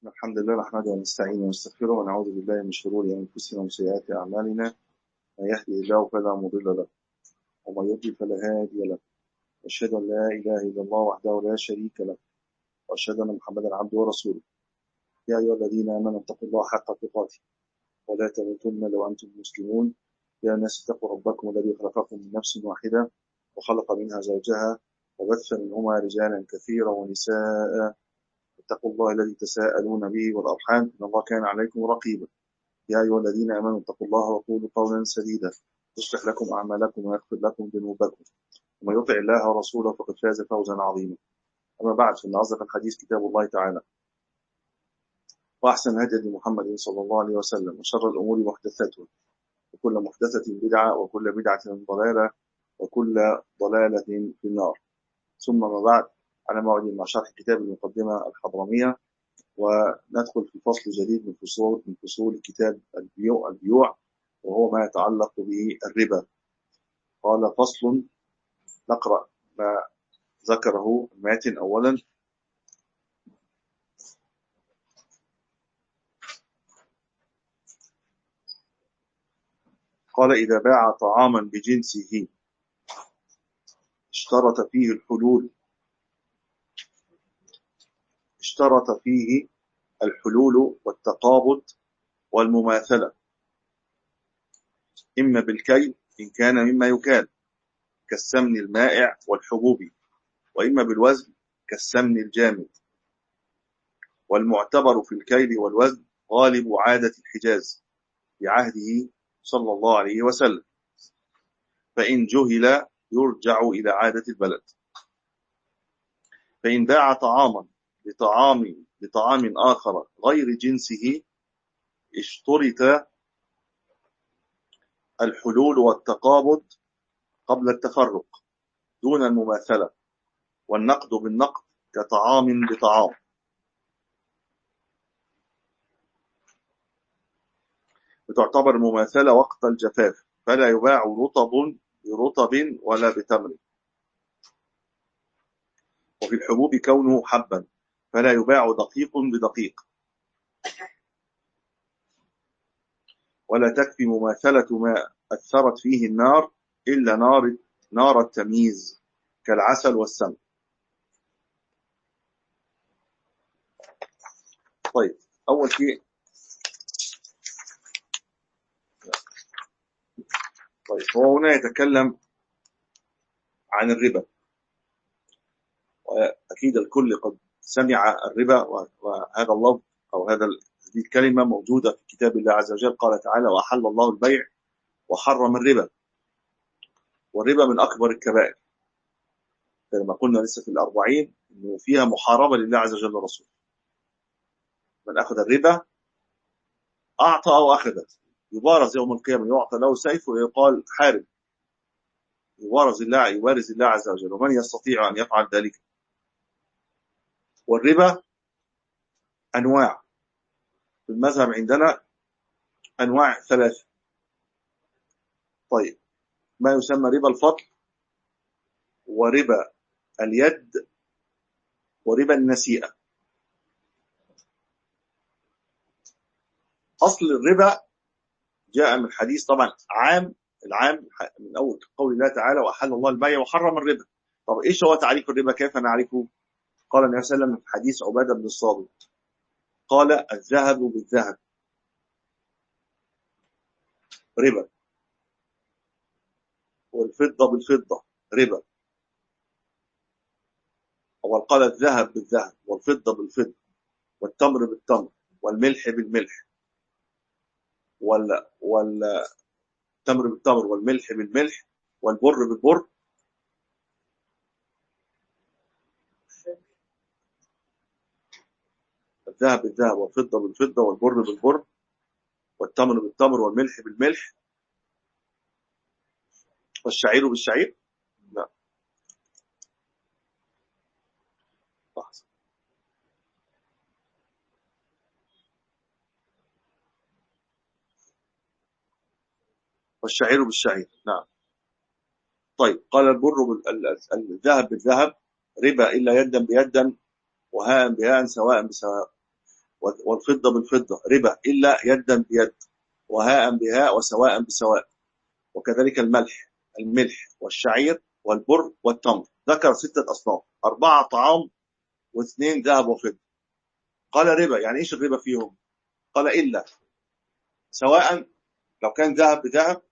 الحمد لله نحمده ونستعينه ونستغفره ونعوذ بالله من شرور انفسنا ومن سيئات اعمالنا من يهدي الله فلا مضل له ومن يضلل فلا هادي له أشهد أن لا إله إلا الله وحده لا شريك له وأشهد أن محمدا عبده ورسوله يا أيها الذين آمنوا اتقوا الله حق تقاته ولا تموتن لو أنتم مسلمون يا ناس اتقوا ربكم الذي خلقكم من نفس واحدة وخلق منها زوجها وبث منهما رجالا كثيرا ونساء اتقوا الله الذي تساءلون به والأرحام إن الله كان عليكم رقيبا يا أيها الذين آمنوا اتقوا الله وقولوا قولا سديدا يصلح لكم أعمالكم ويغفر لكم ذنوبكم ومن يطع الله ورسوله فقد فاز فوزا عظيما أما بعد فإن أصدق الحديث كتاب الله تعالى وأحسن هدي محمد صلى الله عليه وسلم وشر الأمور محدثاتها وكل محدثة بدعة وكل بدعة ضلالة وكل ضلالة في النار ثم ما بعد على موعد مع شرح كتاب المقدمة الحضرمية وندخل في فصل جديد من فصول من فصول كتاب البيوع البيوع وهو ما يتعلق بالربا قال فصل نقرأ ما ذكره الماتن أولا قال إذا باع طعاما بجنسه اشترط فيه الحلول اشترط فيه الحلول والتقابض والمماثلة إما بالكي إن كان مما يكال كالسمن المائع والحبوب وإما بالوزن كالسمن الجامد والمعتبر في الكيل والوزن غالب عادة الحجاز في عهده صلى الله عليه وسلم فإن جهل يرجع إلى عادة البلد فإن باع طعاما بطعام بطعام آخر غير جنسه اشترط الحلول والتقابض قبل التفرق دون المماثلة والنقد بالنقد كطعام بطعام وتعتبر المماثلة وقت الجفاف فلا يباع رطب برطب ولا بتمر وفي الحبوب كونه حبا فلا يباع دقيق بدقيق ولا تكفي مماثلة ما أثرت فيه النار إلا نار نار التمييز كالعسل والسمن طيب أول شيء طيب هو هنا يتكلم عن الربا وأكيد الكل قد سمع الربا وهذا اللفظ أو هذا هذه الكلمة موجودة في كتاب الله عز وجل قال تعالى وأحل الله البيع وحرم الربا والربا من أكبر الكبائر كما قلنا لسه في الأربعين أنه فيها محاربة لله عز وجل ورسوله من أخذ الربا أعطى أو أخذت يبارز يوم القيامة يعطى له سيف ويقال حارب يبارز الله يبارز الله عز وجل ومن يستطيع أن يفعل ذلك والربا أنواع في المذهب عندنا أنواع ثلاثة طيب ما يسمى ربا الفضل وربا اليد وربا النسيئة أصل الربا جاء من حديث طبعا عام العام من أول قول الله تعالى وأحل الله البيع وحرم الربا طب إيش هو تعريف الربا كيف نعرفه قال النبي صلى الله عليه وسلم في حديث عبادة بن الصامت قال الذهب بالذهب ربا والفضة بالفضة ربا وقال الذهب بالذهب والفضة بالفضة والتمر بالتمر والملح بالملح وال والتمر بالتمر والملح بالملح والبر بالبر الذهب بالذهب والفضة بالفضة والبر بالبر والتمر بالتمر والملح بالملح والشعير بالشعير لا لحظة والشعير بالشعير نعم طيب قال البر الذهب بالذهب ربا إلا يدا بيدا وهاء بهاء سواء بسواء والفضة بالفضة ربا إلا يدا بيد وهاء بهاء وسواء بسواء وكذلك الملح الملح والشعير والبر والتمر ذكر ستة أصناف أربعة طعام واثنين ذهب وفضة قال ربا يعني إيش الربا فيهم قال إلا سواء لو كان ذهب بذهب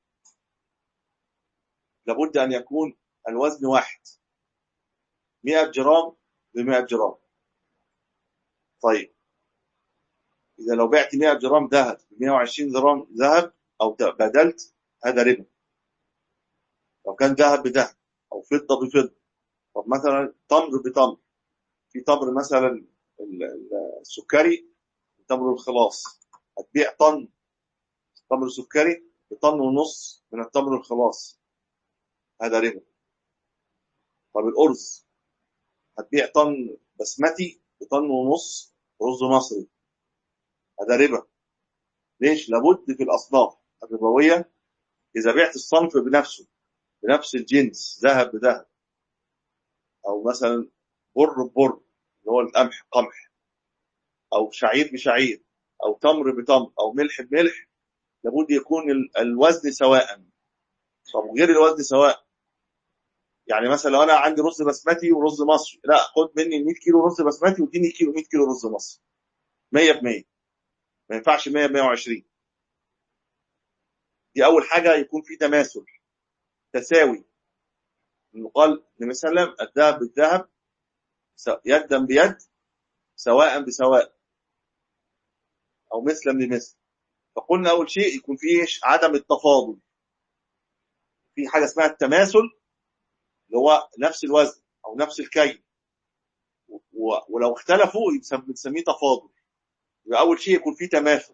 لابد أن يكون الوزن واحد 100 جرام ب 100 جرام طيب إذا لو بعت 100 جرام ذهب ب 120 جرام ذهب أو بدلت هذا ربا لو كان ذهب بذهب أو فضة بفضة طب مثلا تمر بتمر في تمر مثلا السكري تمر الخلاص هتبيع طن تمر سكري بطن ونص من التمر الخلاص هذا ربا طب الأرز هتبيع طن بسمتي بطن ونص رز مصري هذا ربا ليش لابد في الأصناف الربوية إذا بعت الصنف بنفسه بنفس الجنس ذهب بذهب أو مثلا بر ببر اللي هو القمح قمح أو شعير بشعير أو تمر بتمر أو ملح بملح لابد يكون الوزن سواء طب غير الوزن سواء يعني مثلا لو انا عندي رز بسمتي ورز مصري لا خد مني 100 كيلو رز بسمتي واديني كيلو 100 كيلو رز مصري 100 ب 100 ما ينفعش 100 ب 120 دي اول حاجه يكون في تماثل تساوي يقال النبي صلى الله عليه وسلم الذهب بالذهب يدا بيد سواء بسواء او مثلا بمثل فقلنا اول شيء يكون فيه عدم التفاضل في حاجه اسمها التماثل اللي هو نفس الوزن او نفس الكي ولو اختلفوا بنسميه تفاضل يبقى اول شيء يكون فيه تماثل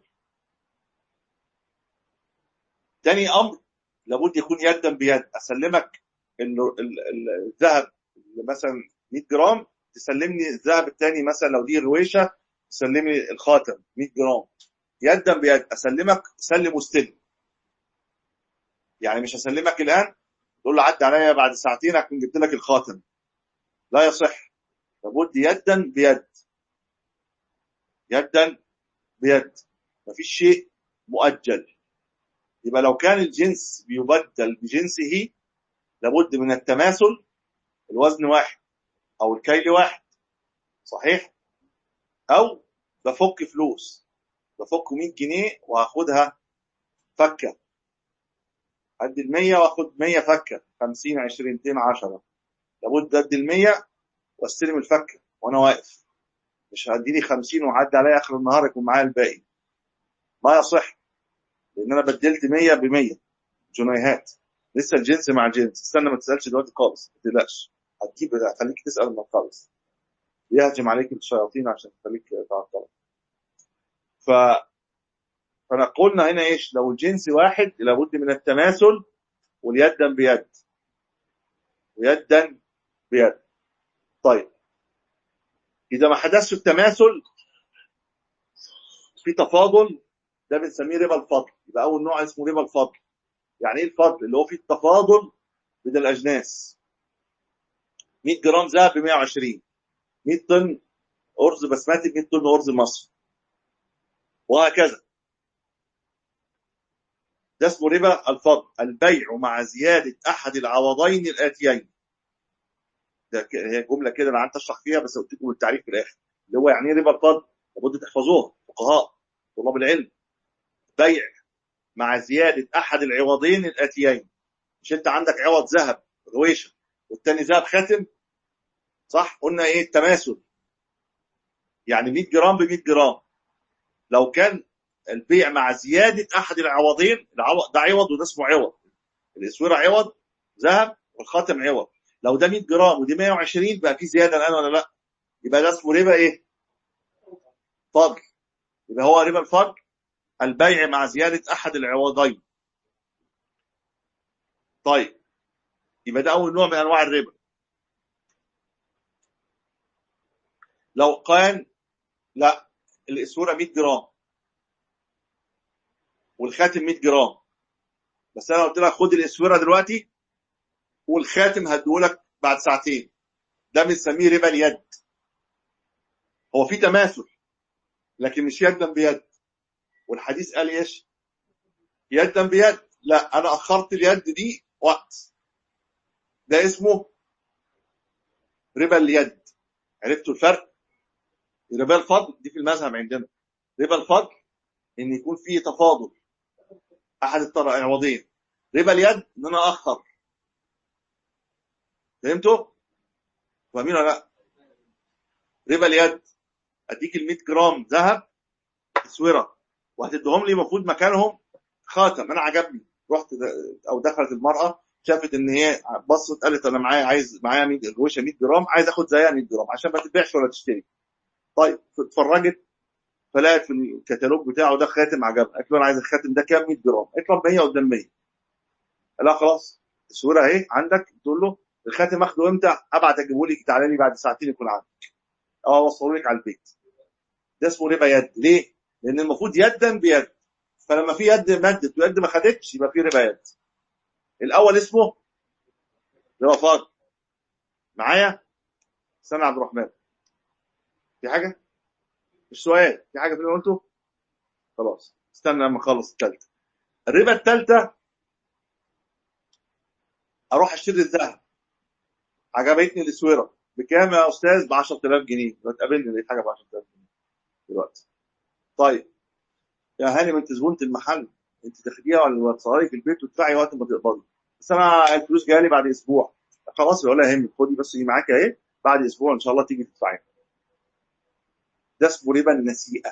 تاني امر لابد يكون يدا بيد اسلمك انه الذهب مثلا 100 جرام تسلمني الذهب الثاني مثلا لو دي رويشه تسلمني الخاتم 100 جرام يدا بيد اسلمك سلم واستلم يعني مش هسلمك الان تقول له عدى عليا بعد ساعتين اكون جبت لك الخاتم لا يصح لابد يدا بيد يدا بيد مفيش شيء مؤجل يبقى لو كان الجنس بيبدل بجنسه لابد من التماثل الوزن واحد او الكيل واحد صحيح او بفك فلوس بفك 100 جنيه وهاخدها فكه ادي ال 100 واخد 100 فكه 50 20 200 10 لابد ادي ال 100 واستلم الفكه وانا واقف مش هديني 50 وعدي عليا اخر النهار يكون معايا الباقي ما يصح لان انا بدلت 100 ب 100 جنيهات لسه الجنس مع الجنس استنى ما تسالش دلوقتي خالص ما تقلقش هتجيب هخليك تسال لما تخلص يهجم عليك الشياطين عشان تخليك تعطل ف فانا قلنا هنا ايش لو الجنس واحد لابد من التماثل واليدا بيد ويدا بيد طيب اذا ما حدثش التماثل في تفاضل ده بنسميه ربا الفضل يبقى اول نوع اسمه ربا الفضل يعني ايه الفضل اللي هو فيه التفاضل بين الاجناس 100 جرام ذهب ب 120 100 طن ارز بسمتي ب 100 طن ارز مصري وهكذا ده اسمه ربا الفضل البيع مع زيادة أحد العوضين الآتيين ده هي جملة كده أنا قعدت أشرح فيها بس قلت لكم التعريف في الآخر اللي هو يعني ايه ربا الفضل لابد تحفظوها فقهاء طلاب العلم بيع مع زيادة أحد العوضين الآتيين مش أنت عندك عوض ذهب رويشة والتاني ذهب خاتم صح قلنا إيه التماثل يعني 100 جرام ب 100 جرام لو كان البيع مع زيادة أحد العوضين العوض ده عوض وده اسمه عوض الإسورة عوض ذهب والخاتم عوض لو ده 100 جرام ودي 120 بقى في زيادة الآن ولا لا يبقى ده اسمه ربا إيه فضل يبقى هو ربا الفضل البيع مع زيادة أحد العوضين طيب يبقى ده أول نوع من أنواع الربا لو كان لا الإسورة 100 جرام والخاتم 100 جرام بس انا قلت لك خد الاسوره دلوقتي والخاتم هديهولك بعد ساعتين ده بنسميه ربا اليد هو في تماثل لكن مش يدا بيد والحديث قال ايش يدا بيد لا انا اخرت اليد دي وقت ده اسمه ربا اليد عرفتوا الفرق ربا الفضل دي في المذهب عندنا ربا الفضل ان يكون فيه تفاضل احد العوضين ربا اليد ان انا اخر فهمتوا فاهمين ولا لا ربا اليد اديك ال 100 جرام ذهب اسوره وهتديهم لي المفروض مكانهم خاتم انا عجبني رحت او دخلت المراه شافت ان هي بصت قالت انا معايا عايز معايا 100 غوشه 100 جرام عايز اخد زيها 100 جرام عشان ما تبيعش ولا تشتري طيب اتفرجت فلقت في الكتالوج بتاعه ده خاتم عجبها قالت له انا عايز الخاتم ده كام 100 جرام قالت له 100 قدام 100 قال لها خلاص الصوره اهي عندك تقول له الخاتم اخده امتى ابعت اجيبه لك تعالى لي بعد ساعتين يكون عندك او اوصله لك على البيت ده اسمه ربا يد ليه لان المفروض يدا بيد فلما في يد مدت ويد ما خدتش يبقى في ربا يد الاول اسمه ربا فاضل معايا استنى عبد الرحمن في حاجه مش سؤال في حاجه في اللي قلته خلاص استنى لما اخلص الثالثه الربا الثالثه اروح اشتري الذهب عجبتني الاسوره بكام يا استاذ ب 10000 جنيه لو تقابلني لقيت حاجه ب 10000 جنيه دلوقتي طيب يا هاني ما انت زبونه المحل انت تاخديها ولا تصوري في البيت وتدفعي وقت ما تقبضي بس انا الفلوس جايه لي بعد اسبوع خلاص ولا يهمك خدي بس دي معاك اهي بعد اسبوع ان شاء الله تيجي تدفعي ده اسمه ربا النسيئه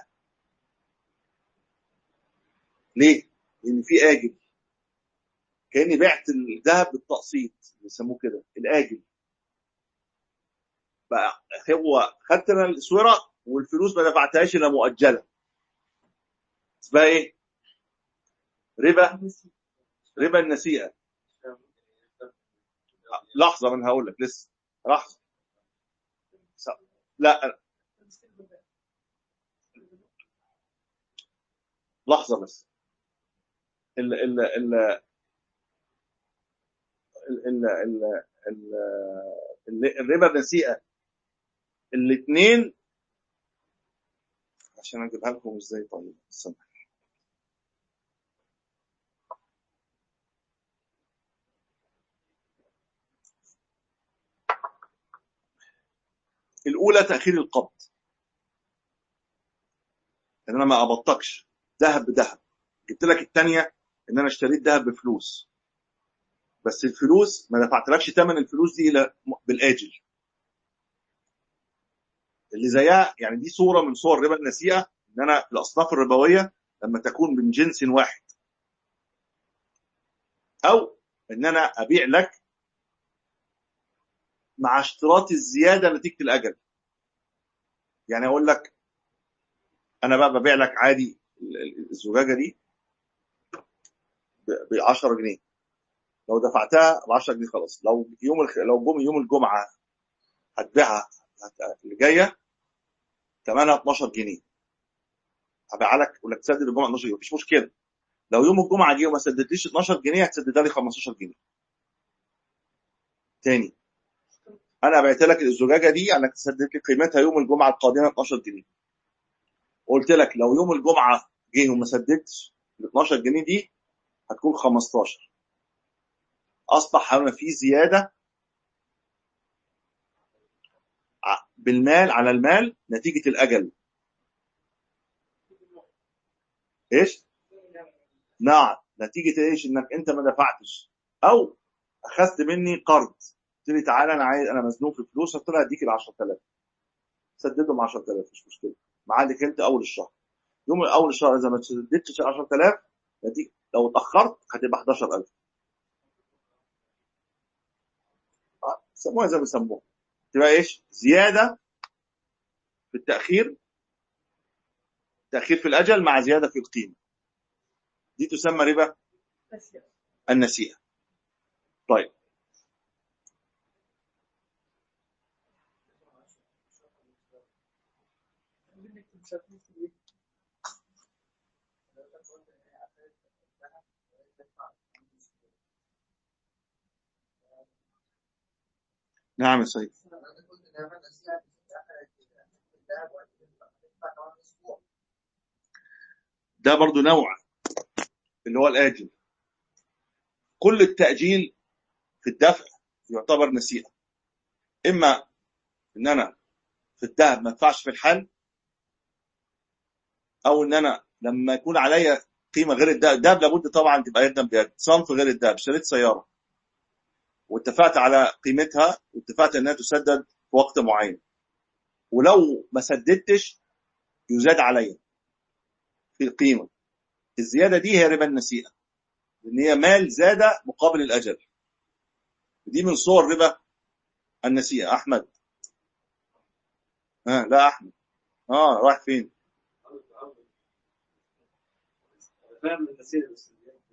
ليه؟ لان في اجل كاني بعت الذهب بالتقسيط بيسموه كده الاجل بقى هو خدت انا الاسوره والفلوس ما دفعتهاش الا مؤجله اسمها ايه؟ ربا ربا النسيئه لحظه من هقول لك لسه لحظه لا لحظه بس ال ال ال ال ال ال الربا النسيئه الاثنين عشان اجيبها لكم ازاي طيب استنى الاولى تاخير القبض ان انا ما ابطكش ذهب بذهب جبت لك الثانيه ان انا اشتريت ذهب بفلوس بس الفلوس ما دفعتلكش ثمن الفلوس دي الى بالاجل اللي زيها يعني دي صوره من صور ربا النسيئه ان انا في الاصناف الربويه لما تكون من جنس واحد او ان انا ابيع لك مع اشتراط الزياده نتيجه الاجل يعني اقول لك انا بقى ببيع لك عادي الزجاجه دي ب 10 جنيه لو دفعتها ب 10 جنيه خلاص لو يوم الخ... لو جم يوم الجمعه هتبيعها اللي جايه ثمنها 12 جنيه هبيعها لك ولا تسدد الجمعه 12 جنيه مفيش مشكله لو يوم الجمعه جه وما سددتليش 12 جنيه هتسددها لي 15 جنيه تاني انا بعت لك الزجاجه دي انك تسدد لي قيمتها يوم الجمعه القادمه 12 جنيه قلت لك لو يوم الجمعه جه وما سددتش ال 12 جنيه دي هتكون 15 اصبح هنا في زياده بالمال على المال نتيجه الاجل ايش نعم نتيجه ايش انك انت ما دفعتش او اخذت مني قرض قلت لي تعالى انا عايز انا مزنوق في فلوس قلت له هديك ال 10000 سددهم 10000 مش مشكله معادك انت اول الشهر يوم اول الشهر اذا ما سددتش 10000 هديك لو اتاخرت هتبقى 11000 سموها زي ما بيسموها تبقى ايش؟ زياده في التاخير تاخير في الاجل مع زياده في القيمه دي تسمى ربا النسيئه طيب نعم يا سيد ده برضو نوع اللي هو الآجل كل التأجيل في الدفع يعتبر نسيئة إما إن أنا في الذهب ما ادفعش في الحال أو إن أنا لما يكون عليا قيمة غير الذهب الذهب لابد طبعا تبقى يدا بيد صنف غير الذهب اشتريت سيارة واتفقت على قيمتها واتفقت انها تسدد في وقت معين ولو ما سددتش يزاد عليا في القيمة الزيادة دي هي ربا النسيئة لأن هي مال زاد مقابل الأجل دي من صور ربا النسيئة أحمد ها لا أحمد اه رايح فين فاهم النسيئة بس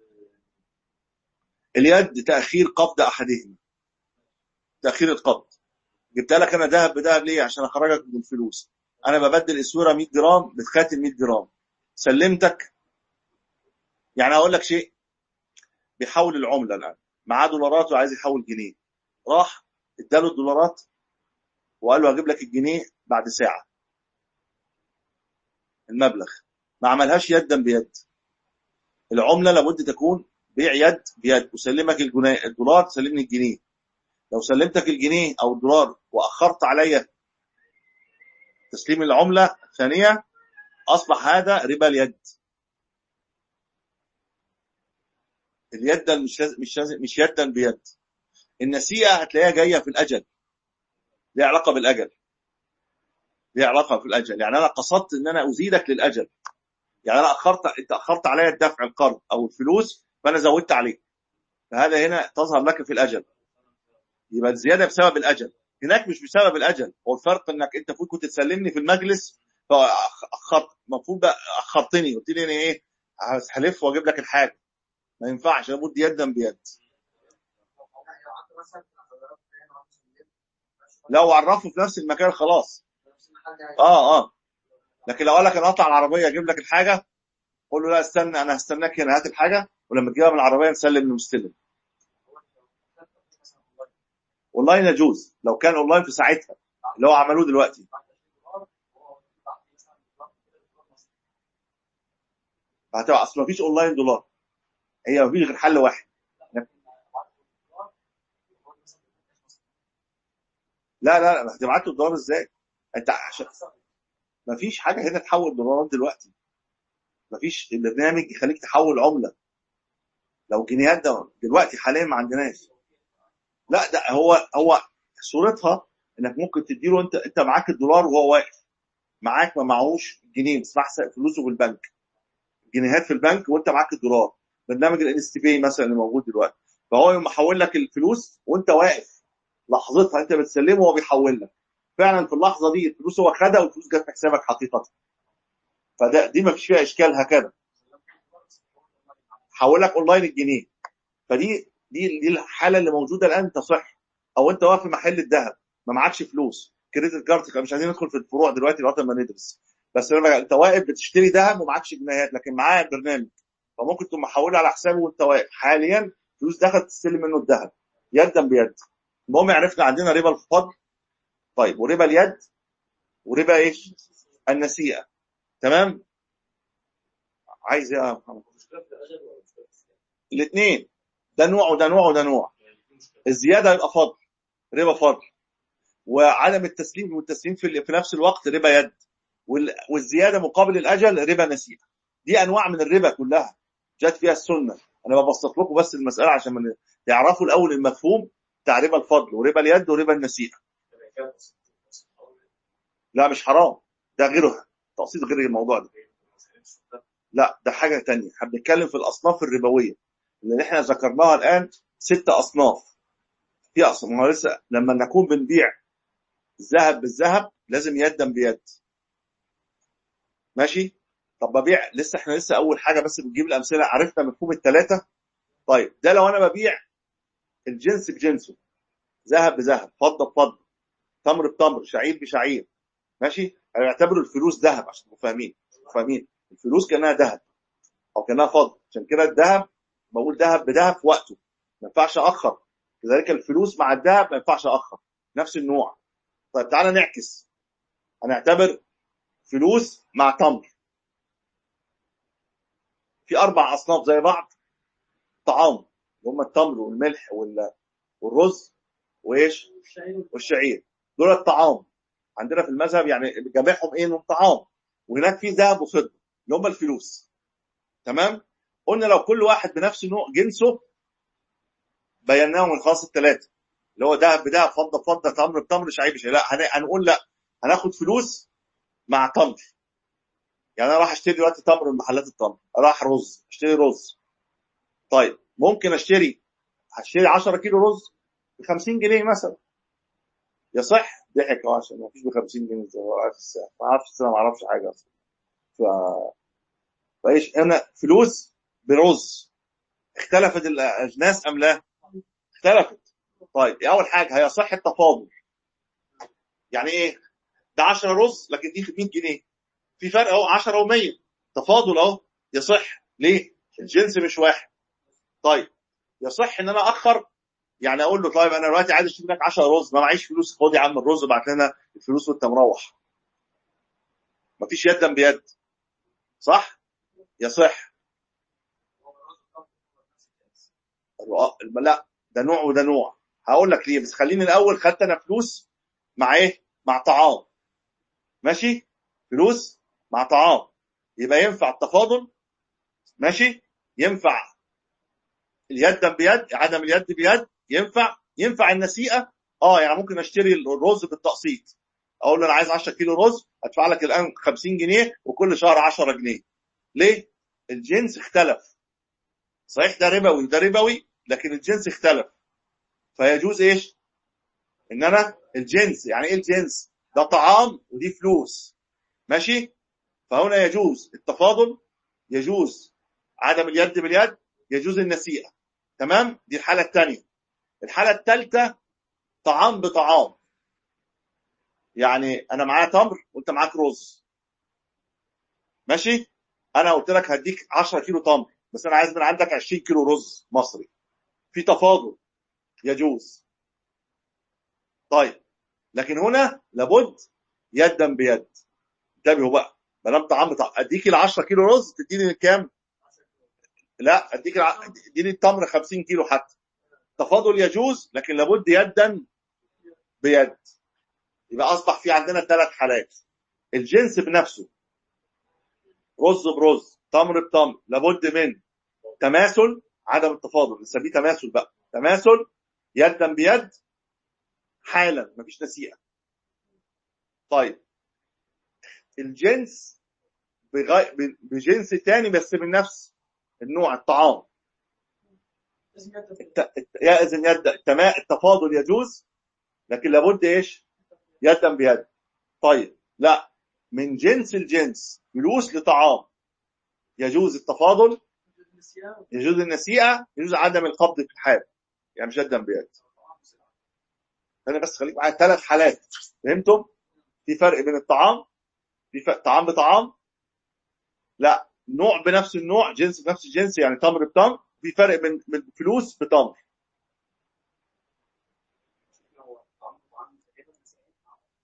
اليد تأخير قبض أحدهما تأخير القبض جبت لك أنا ذهب بذهب ليه عشان أخرجك من الفلوس أنا ببدل السورة 100 جرام بتخاتم 100 جرام سلمتك يعني أقول لك شيء بيحول العملة الآن معاه دولارات وعايز يحول جنيه راح اداله الدولارات وقال له هجيب لك الجنيه بعد ساعة المبلغ ما عملهاش يدا بيد العملة لابد تكون بيع يد بيد وسلمك الجنيه الدولار تسلمني الجنيه لو سلمتك الجنيه او الدولار واخرت عليا تسليم العمله الثانيه اصبح هذا ربا اليد اليد ده مش لازم مش لازم مش يدا بيد النسيئه هتلاقيها جايه في الاجل ليها علاقه بالاجل ليها علاقه في الاجل يعني انا قصدت ان انا ازيدك للاجل يعني انا اخرت انت اخرت عليا الدفع القرض او الفلوس فانا زودت عليك فهذا هنا تظهر لك في الاجل يبقى الزياده بسبب الاجل هناك مش بسبب الاجل هو الفرق انك انت المفروض كنت تسلمني في المجلس فاخرت المفروض بقى اخرتني قلت لي انا ايه هلف واجيب لك الحاجه ما ينفعش لابد يدا بيد لو عرفه في نفس المكان خلاص اه اه لكن لو قال لك انا اطلع العربيه اجيب لك الحاجه قول له لا استنى انا هستناك هنا هات الحاجه ولما تجيبها من العربيه نسلم للمستلم اونلاين يجوز لو كان اونلاين في ساعتها اللي هو عملوه دلوقتي هتبقى اصل مفيش اونلاين دولار هي مفيش غير حل واحد لا لا لا هتبعت له الدولار ازاي؟ انت عشان مفيش حاجه هنا تحول دولارات دلوقتي مفيش البرنامج يخليك تحول عمله لو جنيهات ده دلوقتي حاليا ما عندناش لا ده هو هو صورتها انك ممكن تديله انت انت معاك الدولار وهو واقف معاك ما معهوش جنيه بتدفع فلوسه في البنك جنيهات في البنك وانت معاك الدولار برنامج الانست باي مثلا اللي موجود دلوقتي فهو يقوم محول لك الفلوس وانت واقف لحظتها انت بتسلمه وهو بيحول لك فعلا في اللحظه دي الفلوس هو خدها والفلوس جت في حسابك حقيقه فده دي ما فيش فيها اشكال هكذا حول لك اونلاين الجنيه فدي دي دي الحاله اللي موجوده الان تصح او انت واقف في محل الذهب ما معكش فلوس كريدت كارد مش عايزين ندخل في الفروع دلوقتي لغايه ما ندرس بس لما انت واقف بتشتري ذهب ومعكش جنيهات لكن معاه برنامج فممكن تقوم محولها على حسابه وانت واقف حاليا فلوس دخلت تستلم منه الذهب يدا بيد المهم عرفنا عندنا ربا الفضل طيب وربا اليد وربا ايه النسيئه تمام عايز ايه يا محمد الاثنين ده نوع وده نوع وده نوع الزياده يبقى فضل ربا فضل وعدم التسليم والتسليم في في نفس الوقت ربا يد والزياده مقابل الاجل ربا نسيئه دي انواع من الربا كلها جت فيها السنه انا ببسط لكم بس المساله عشان تعرفوا الاول المفهوم بتاع ربا الفضل وربا اليد وربا النسيئه لا مش حرام ده غيرها تقسيط غير الموضوع ده لا ده حاجه تانية احنا بنتكلم في الاصناف الربويه اللي احنا ذكرناها الان ست اصناف في اصناف ما لسه لما نكون بنبيع الذهب بالذهب لازم يدا بيد ماشي طب ببيع لسه احنا لسه اول حاجه بس بنجيب الامثله عرفنا مفهوم الثلاثه طيب ده لو انا ببيع الجنس بجنسه ذهب بذهب فضه بفضه تمر بتمر شعير بشعير ماشي انا بعتبر الفلوس ذهب عشان تبقوا فاهمين فاهمين الفلوس كانها ذهب او كانها فضه عشان كده الذهب بقول ذهب بذهب في وقته ما ينفعش اخر كذلك الفلوس مع الذهب ما ينفعش اخر نفس النوع طيب تعالى نعكس هنعتبر فلوس مع تمر في اربع اصناف زي بعض طعام اللي هم التمر والملح وال- والرز وايش الشعير والشعير دول الطعام عندنا في المذهب يعني جميعهم ايه انهم طعام وهناك في ذهب وفضه اللي هم الفلوس تمام قلنا لو كل واحد بنفس نوع جنسه بيناهم الخاص الثلاثه اللي هو ذهب بذهب فضه بفضه تمر بتمر شعير بشعير لا هن- هنقول لا هناخد فلوس مع تمر يعني انا راح اشتري دلوقتي تمر من محلات التمر راح رز اشتري رز طيب ممكن اشتري هشتري 10 كيلو رز ب 50 جنيه مثلا يصح ضحك اه عشان ما فيش ب 50 جنيه زي ما هو عارف السعر ما اعرفش السعر ما اعرفش حاجه اصلا ف فايش انا فلوس برز اختلفت الاجناس ام لا؟ اختلفت طيب إيه اول حاجه هيصح التفاضل يعني ايه؟ ده 10 رز لكن دي 100 جنيه في فرق اهو 10 و100 تفاضل اهو يصح ليه؟ الجنس مش واحد طيب يصح ان انا اخر يعني اقول له طيب انا دلوقتي عايز اشتري لك 10 رز ما معيش فلوس خد يا عم الرز ابعت لنا الفلوس وانت مروح مفيش يدا بيد صح يصح الرؤ- لا ده نوع وده نوع هقول لك ليه بس خليني الاول خدت انا فلوس مع ايه مع طعام ماشي فلوس مع طعام يبقى ينفع التفاضل ماشي ينفع اليد بيد عدم اليد بيد ينفع ينفع النسيئه اه يعني ممكن اشتري الرز بالتقسيط اقول له انا عايز 10 كيلو رز ادفع لك الان 50 جنيه وكل شهر 10 جنيه ليه الجنس اختلف صحيح ده ربوي ده ربوي لكن الجنس اختلف فيجوز ايش ان انا الجنس يعني ايه الجنس ده طعام ودي فلوس ماشي فهنا يجوز التفاضل يجوز عدم اليد باليد يجوز النسيئه تمام دي الحاله الثانيه الحاله الثالثه طعام بطعام يعني انا معايا تمر وانت معاك رز ماشي انا قلت لك هديك 10 كيلو تمر بس انا عايز من عندك 20 كيلو رز مصري في تفاضل يجوز طيب لكن هنا لابد يدا بيد انتبهوا بقى ما دام طعام بطعام اديك ال 10 كيلو رز تديني كام؟ لا اديك الع- اديني التمر 50 كيلو حتى تفاضل يجوز لكن لابد يدا بيد يبقى اصبح في عندنا ثلاث حالات الجنس بنفسه رز برز تمر بتمر لابد من تماثل عدم التفاضل نسميه تماثل بقى تماثل يدا بيد حالا مفيش نسيئه طيب الجنس بغي... ب- بجنس تاني بس من نفس النوع الطعام لازم يتفق. الت... الت... يأذن يد التما... التفاضل يجوز لكن لابد ايش يدا بيد طيب لا من جنس الجنس فلوس لطعام يجوز التفاضل النسيان يجوز النسيئه يجوز عدم القبض في الحال يعني مش يدا بيد انا بس خليك معايا ثلاث حالات فهمتم في فرق بين الطعام في فرق طعام بطعام لا نوع بنفس النوع جنس بنفس الجنس يعني تمر بتمر في فرق بين بين فلوس بتمر هو طعم طعم تقريبا نسيان.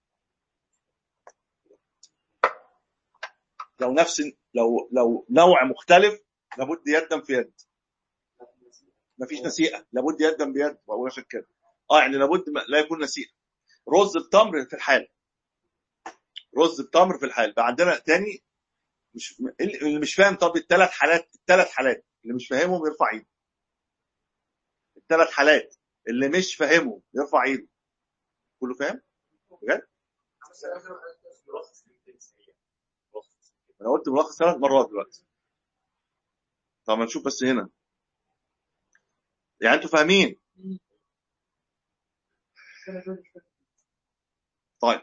لو نفس لو لو نوع مختلف لابد يدا في يد لا، نسيان. مفيش نسيئه لابد يدا بيد بقول عشان كده اه يعني لابد ما- لا يكون نسيئه رز بتمر في الحال رز بتمر في الحال بقى عندنا تاني مش اللي مش فاهم طب الثلاث حالات الثلاث حالات اللي مش فاهمهم يرفع ايده الثلاث حالات اللي مش فاهمهم يرفع ايده كله فاهم بجد انا قلت ملخص ثلاث مرات دلوقتي طب ما نشوف بس هنا يعني انتوا فاهمين طيب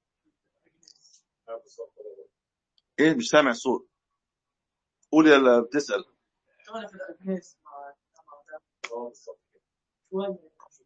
ايه مش سامع الصوت قول يا اللي بتسال انا في الاجناس مع مع ده. شويه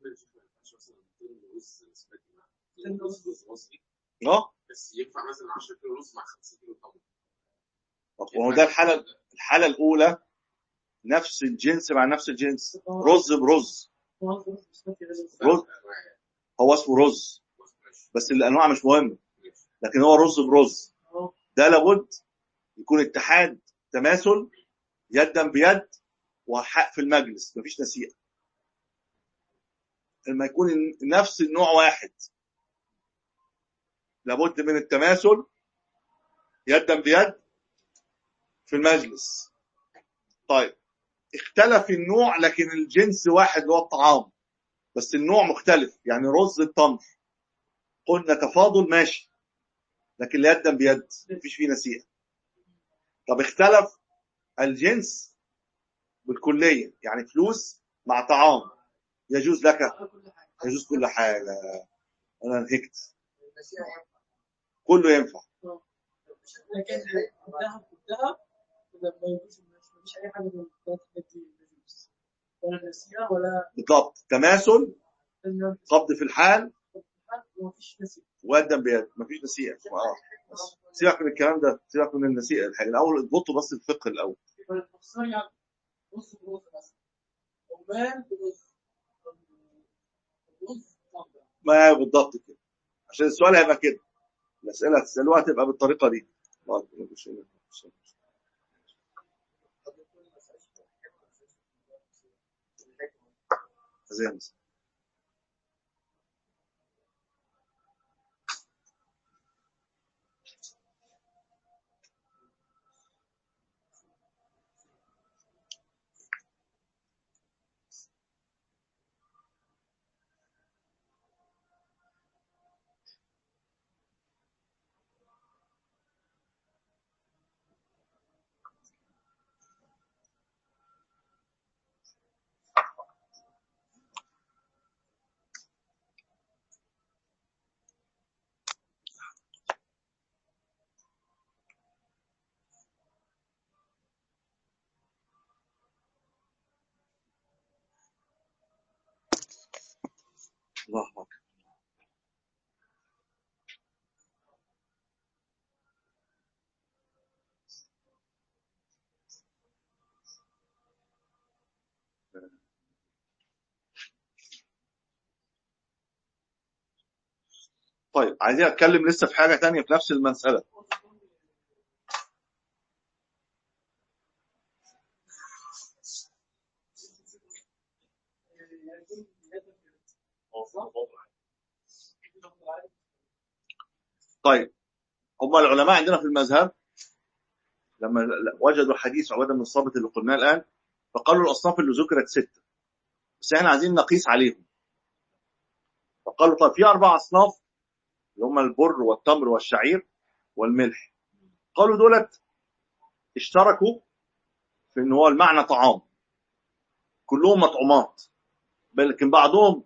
اه بس ينفع مثلا 10 كيلو رز مع 5 كيلو طماطم طب وهو ده الحاله الحاله الاولى نفس الجنس مع نفس الجنس رز برز رز هو اسمه رز بس الانواع مش مهمه لكن هو رز برز ده لابد يكون اتحاد تماثل يدا بيد وحق في المجلس مفيش نسيئة لما يكون نفس النوع واحد لابد من التماثل يدا بيد في المجلس طيب اختلف النوع لكن الجنس واحد اللي هو الطعام بس النوع مختلف يعني رز التمر قلنا تفاضل ماشي لكن يدا بيد مفيش فيه نسيئة طب اختلف الجنس بالكلية يعني فلوس مع طعام يجوز لك على كل حاجه يجوز كل حاجة أنا نهكت النسيئة ينفع. كله ينفع لكن الذهب والذهب لما يجوز مفيش اي حاجه من الثلاث حاجات دي يجوز ولا النسيئة ولا بالضبط تماثل إن قبض في الحال ومفيش نسيئة ويدا بيد مفيش نسيئة آه. بس سيبك من الكلام ده سيبك من النسيئة الحاجة الأول اضبطوا بس الفقه الأول يبقى النقصان يعني نص برز مثلا عمان برز رز طبع ما بالضبط كده عشان السؤال هيبقى كده الأسئلة هتسألوها هتبقى بالطريقة دي الله أكبر، مش- مش- مش- زي مثلا. الله أكبر طيب عايزين اتكلم لسه في حاجه تانية في نفس المساله طيب هم العلماء عندنا في المذهب لما وجدوا حديث عباده بن الصامت اللي قلناه الان فقالوا الاصناف اللي ذكرت سته بس احنا عايزين نقيس عليهم فقالوا طيب في اربع اصناف اللي هم البر والتمر والشعير والملح قالوا دولت اشتركوا في ان هو المعنى طعام كلهم مطعومات بل لكن بعضهم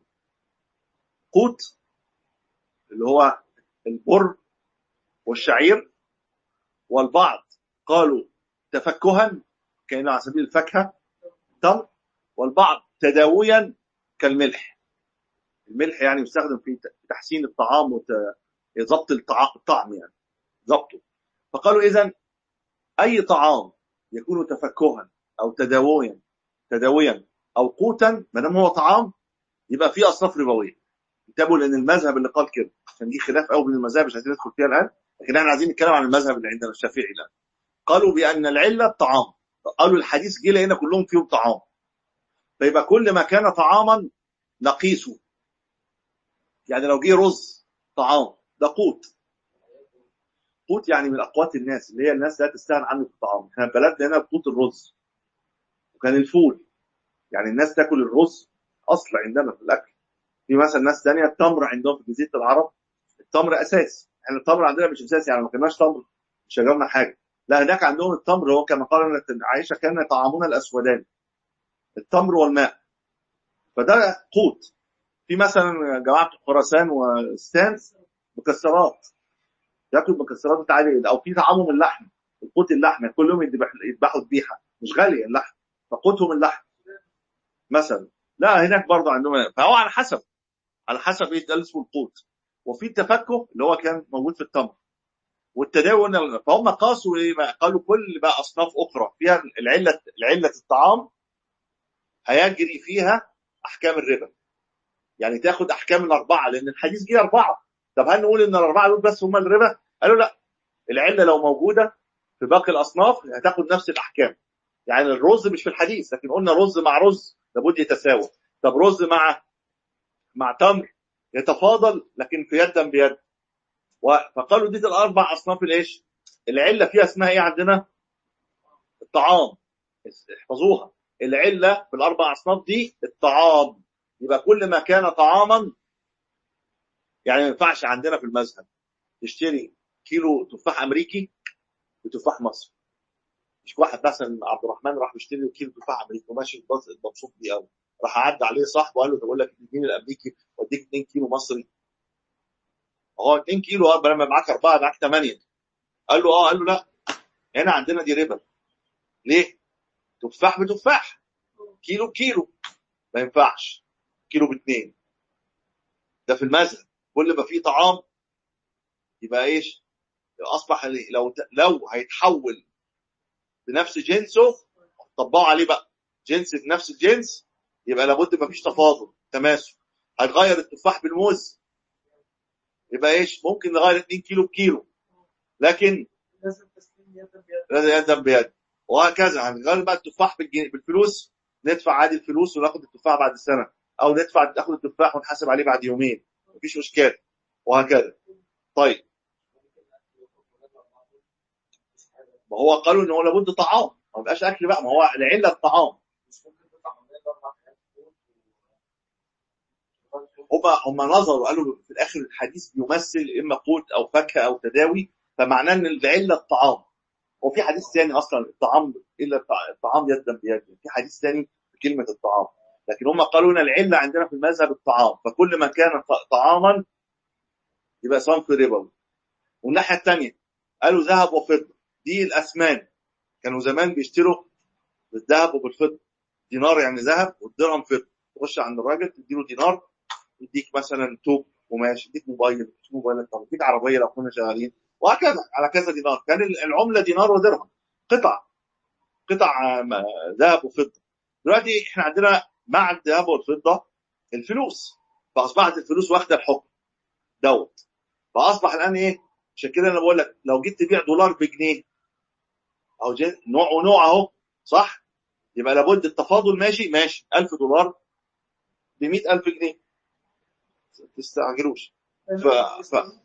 قوت اللي هو البر والشعير والبعض قالوا تفكها كأنه على سبيل الفاكهة تمر والبعض تداويا كالملح الملح يعني يستخدم في تحسين الطعام وضبط الطعم يعني ضبطه فقالوا إذا أي طعام يكون تفكها أو تداويا تداويا أو قوتا ما دام هو طعام يبقى فيه أصناف ربوية انتبهوا لأن المذهب اللي قال كده عشان دي خلاف قوي بين المذاهب مش عايزين ندخل فيها الآن لكن احنا عايزين نتكلم عن المذهب اللي عندنا الشافعي الآن قالوا بأن العلة الطعام قالوا الحديث جه لقينا كلهم فيهم طعام فيبقى كل ما كان طعاما نقيسه يعني لو جه رز طعام ده قوت قوت يعني من اقوات الناس اللي هي الناس لا تستغنى عنه في الطعام احنا بلدنا هنا قوت الرز وكان الفول يعني الناس تاكل الرز اصل عندنا في الاكل في مثلا ناس ثانيه التمر عندهم في جزيره العرب التمر اساس احنا التمر عندنا مش اساسي يعني ما كناش تمر مش شجرنا حاجه لا هناك عندهم التمر هو كما قال عائشه كان طعامنا الاسودان التمر والماء فده قوت في مثلا جماعه خراسان وستان مكسرات ياكلوا مكسرات بتاع او في طعامهم اللحم القوت اللحم كل يوم يذبحوا ذبيحه مش غاليه اللحم فقوتهم اللحم مثلا لا هناك برضه عندهم فهو على حسب على حسب ايه ده اسمه القوت وفي التفكه اللي هو كان موجود في التمر والتداول فهم قاسوا ايه بقى قالوا كل بقى اصناف اخرى فيها العله العله الطعام هيجري فيها احكام الربا يعني تاخد احكام الاربعه لان الحديث جه اربعه طب هل نقول ان الاربعه دول بس هم الربا قالوا لا العله لو موجوده في باقي الاصناف هتاخد نفس الاحكام يعني الرز مش في الحديث لكن قلنا رز مع رز لابد يتساوى طب رز مع مع تمر يتفاضل لكن في يدا بيد و- فقالوا دي الاربع اصناف الايش العله فيها اسمها ايه عندنا الطعام احفظوها العله في الاربع اصناف دي الطعام يبقى كل ما كان طعاما يعني ما ينفعش عندنا في المذهب تشتري كيلو تفاح امريكي وتفاح مصري مش واحد مثلا عبد الرحمن راح يشتري كيلو تفاح امريكي وماشي ببص- مبسوط بيه قوي راح عدى عليه صاحبه وقال له طب اقول لك اديني الامريكي واديك 2 كيلو مصري اه 2 كيلو اه لما معاك اربعه معاك ثمانيه قال له اه قال له لا هنا عندنا دي ربا ليه؟ تفاح بتفاح كيلو بكيلو ما ينفعش كيلو باثنين ده في المذهب كل ما فيه طعام يبقى ايش؟ اصبح لو لو هيتحول بنفس جنسه طبقوا عليه بقى جنس في نفس الجنس يبقى لابد ما فيش تفاضل تماثل هتغير التفاح بالموز يبقى ايش ممكن نغير 2 كيلو بكيلو لكن لازم تسليم يدا بيد لازم يدا بيد وهكذا هنغير بقى التفاح بالجن- بالفلوس ندفع عادي الفلوس وناخد التفاح بعد سنه او ندفع ناخد التفاح ونحاسب عليه بعد يومين مفيش مشكله وهكذا طيب ما هو قالوا ان هو لابد طعام ما يبقاش اكل بقى ما هو العله الطعام هم هم نظروا قالوا في الاخر الحديث بيمثل اما قوت او فاكهه او تداوي فمعناه ان العله الطعام هو في حديث ثاني اصلا الطعام الا الطع- الطعام يدا بيد في حديث ثاني في كلمه الطعام لكن هم قالوا ان العله عندنا في المذهب الطعام فكل ما كان ط- طعاما يبقى صنف ربوي والناحيه الثانيه قالوا ذهب وفضه دي الاثمان كانوا زمان بيشتروا بالذهب وبالفضه دينار يعني ذهب والدرهم فضه تخش عند الراجل تديله دينار يديك مثلا توب قماش يديك موبايل يديك موبايل طب يديك عربيه لو كنا شغالين وهكذا على كذا دينار كان العمله دينار ودرهم قطع قطع آم، ذهب وفضه دلوقتي احنا عندنا مع الذهب والفضه الفلوس فاصبحت الفلوس واخده الحكم دوت فاصبح الان ايه عشان كده انا بقول لك لو جيت تبيع دولار بجنيه او جي- نوع ونوع اهو صح يبقى لابد التفاضل ماشي ماشي 1000 دولار ب 100000 جنيه ما تستعجلوش ف- ف-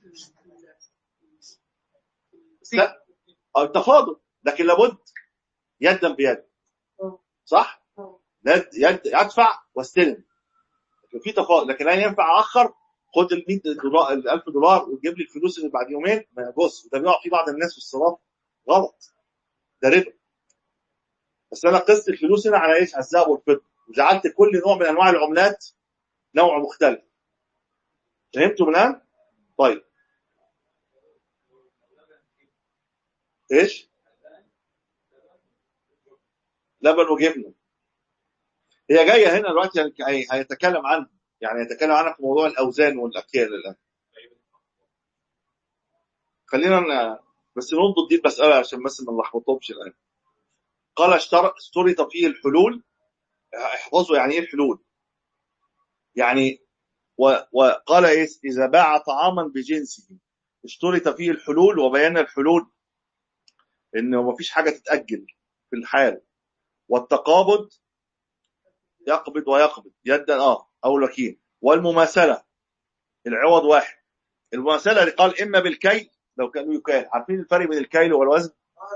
لا او التفاضل لكن لابد يدا بيد صح يد يد ادفع واستلم لكن في تفاضل لكن لا ينفع اخر خد ال 100 دولار ال 1000 دولار وتجيب لي الفلوس اللي بعد يومين ما بص ده بيقع في بعض الناس في الصرافه غلط ده ربا بس انا قست الفلوس هنا على ايش؟ على الذهب والفضه وجعلت كل نوع من انواع العملات نوع مختلف فهمتوا الان؟ طيب ايش؟ لبن وجبنه هي جايه هنا دلوقتي هي- هيتكلم عنها يعني يتكلم عنها في موضوع الاوزان والاكيال الان خلينا ن- بس ننضد دي المساله عشان بس ما نلخبطهمش الان قال اشتر- اشترط فيه الحلول احفظوا يعني ايه الحلول يعني و- وقال إيه؟ اذا باع طعاما بجنسه اشترط فيه الحلول وبينا الحلول انه ما فيش حاجه تتاجل في الحال والتقابض يقبض ويقبض يدا اه او الوكيل والمماثله العوض واحد المماثله اللي قال اما بالكيل لو كانوا يكال عارفين الفرق بين الكيل والوزن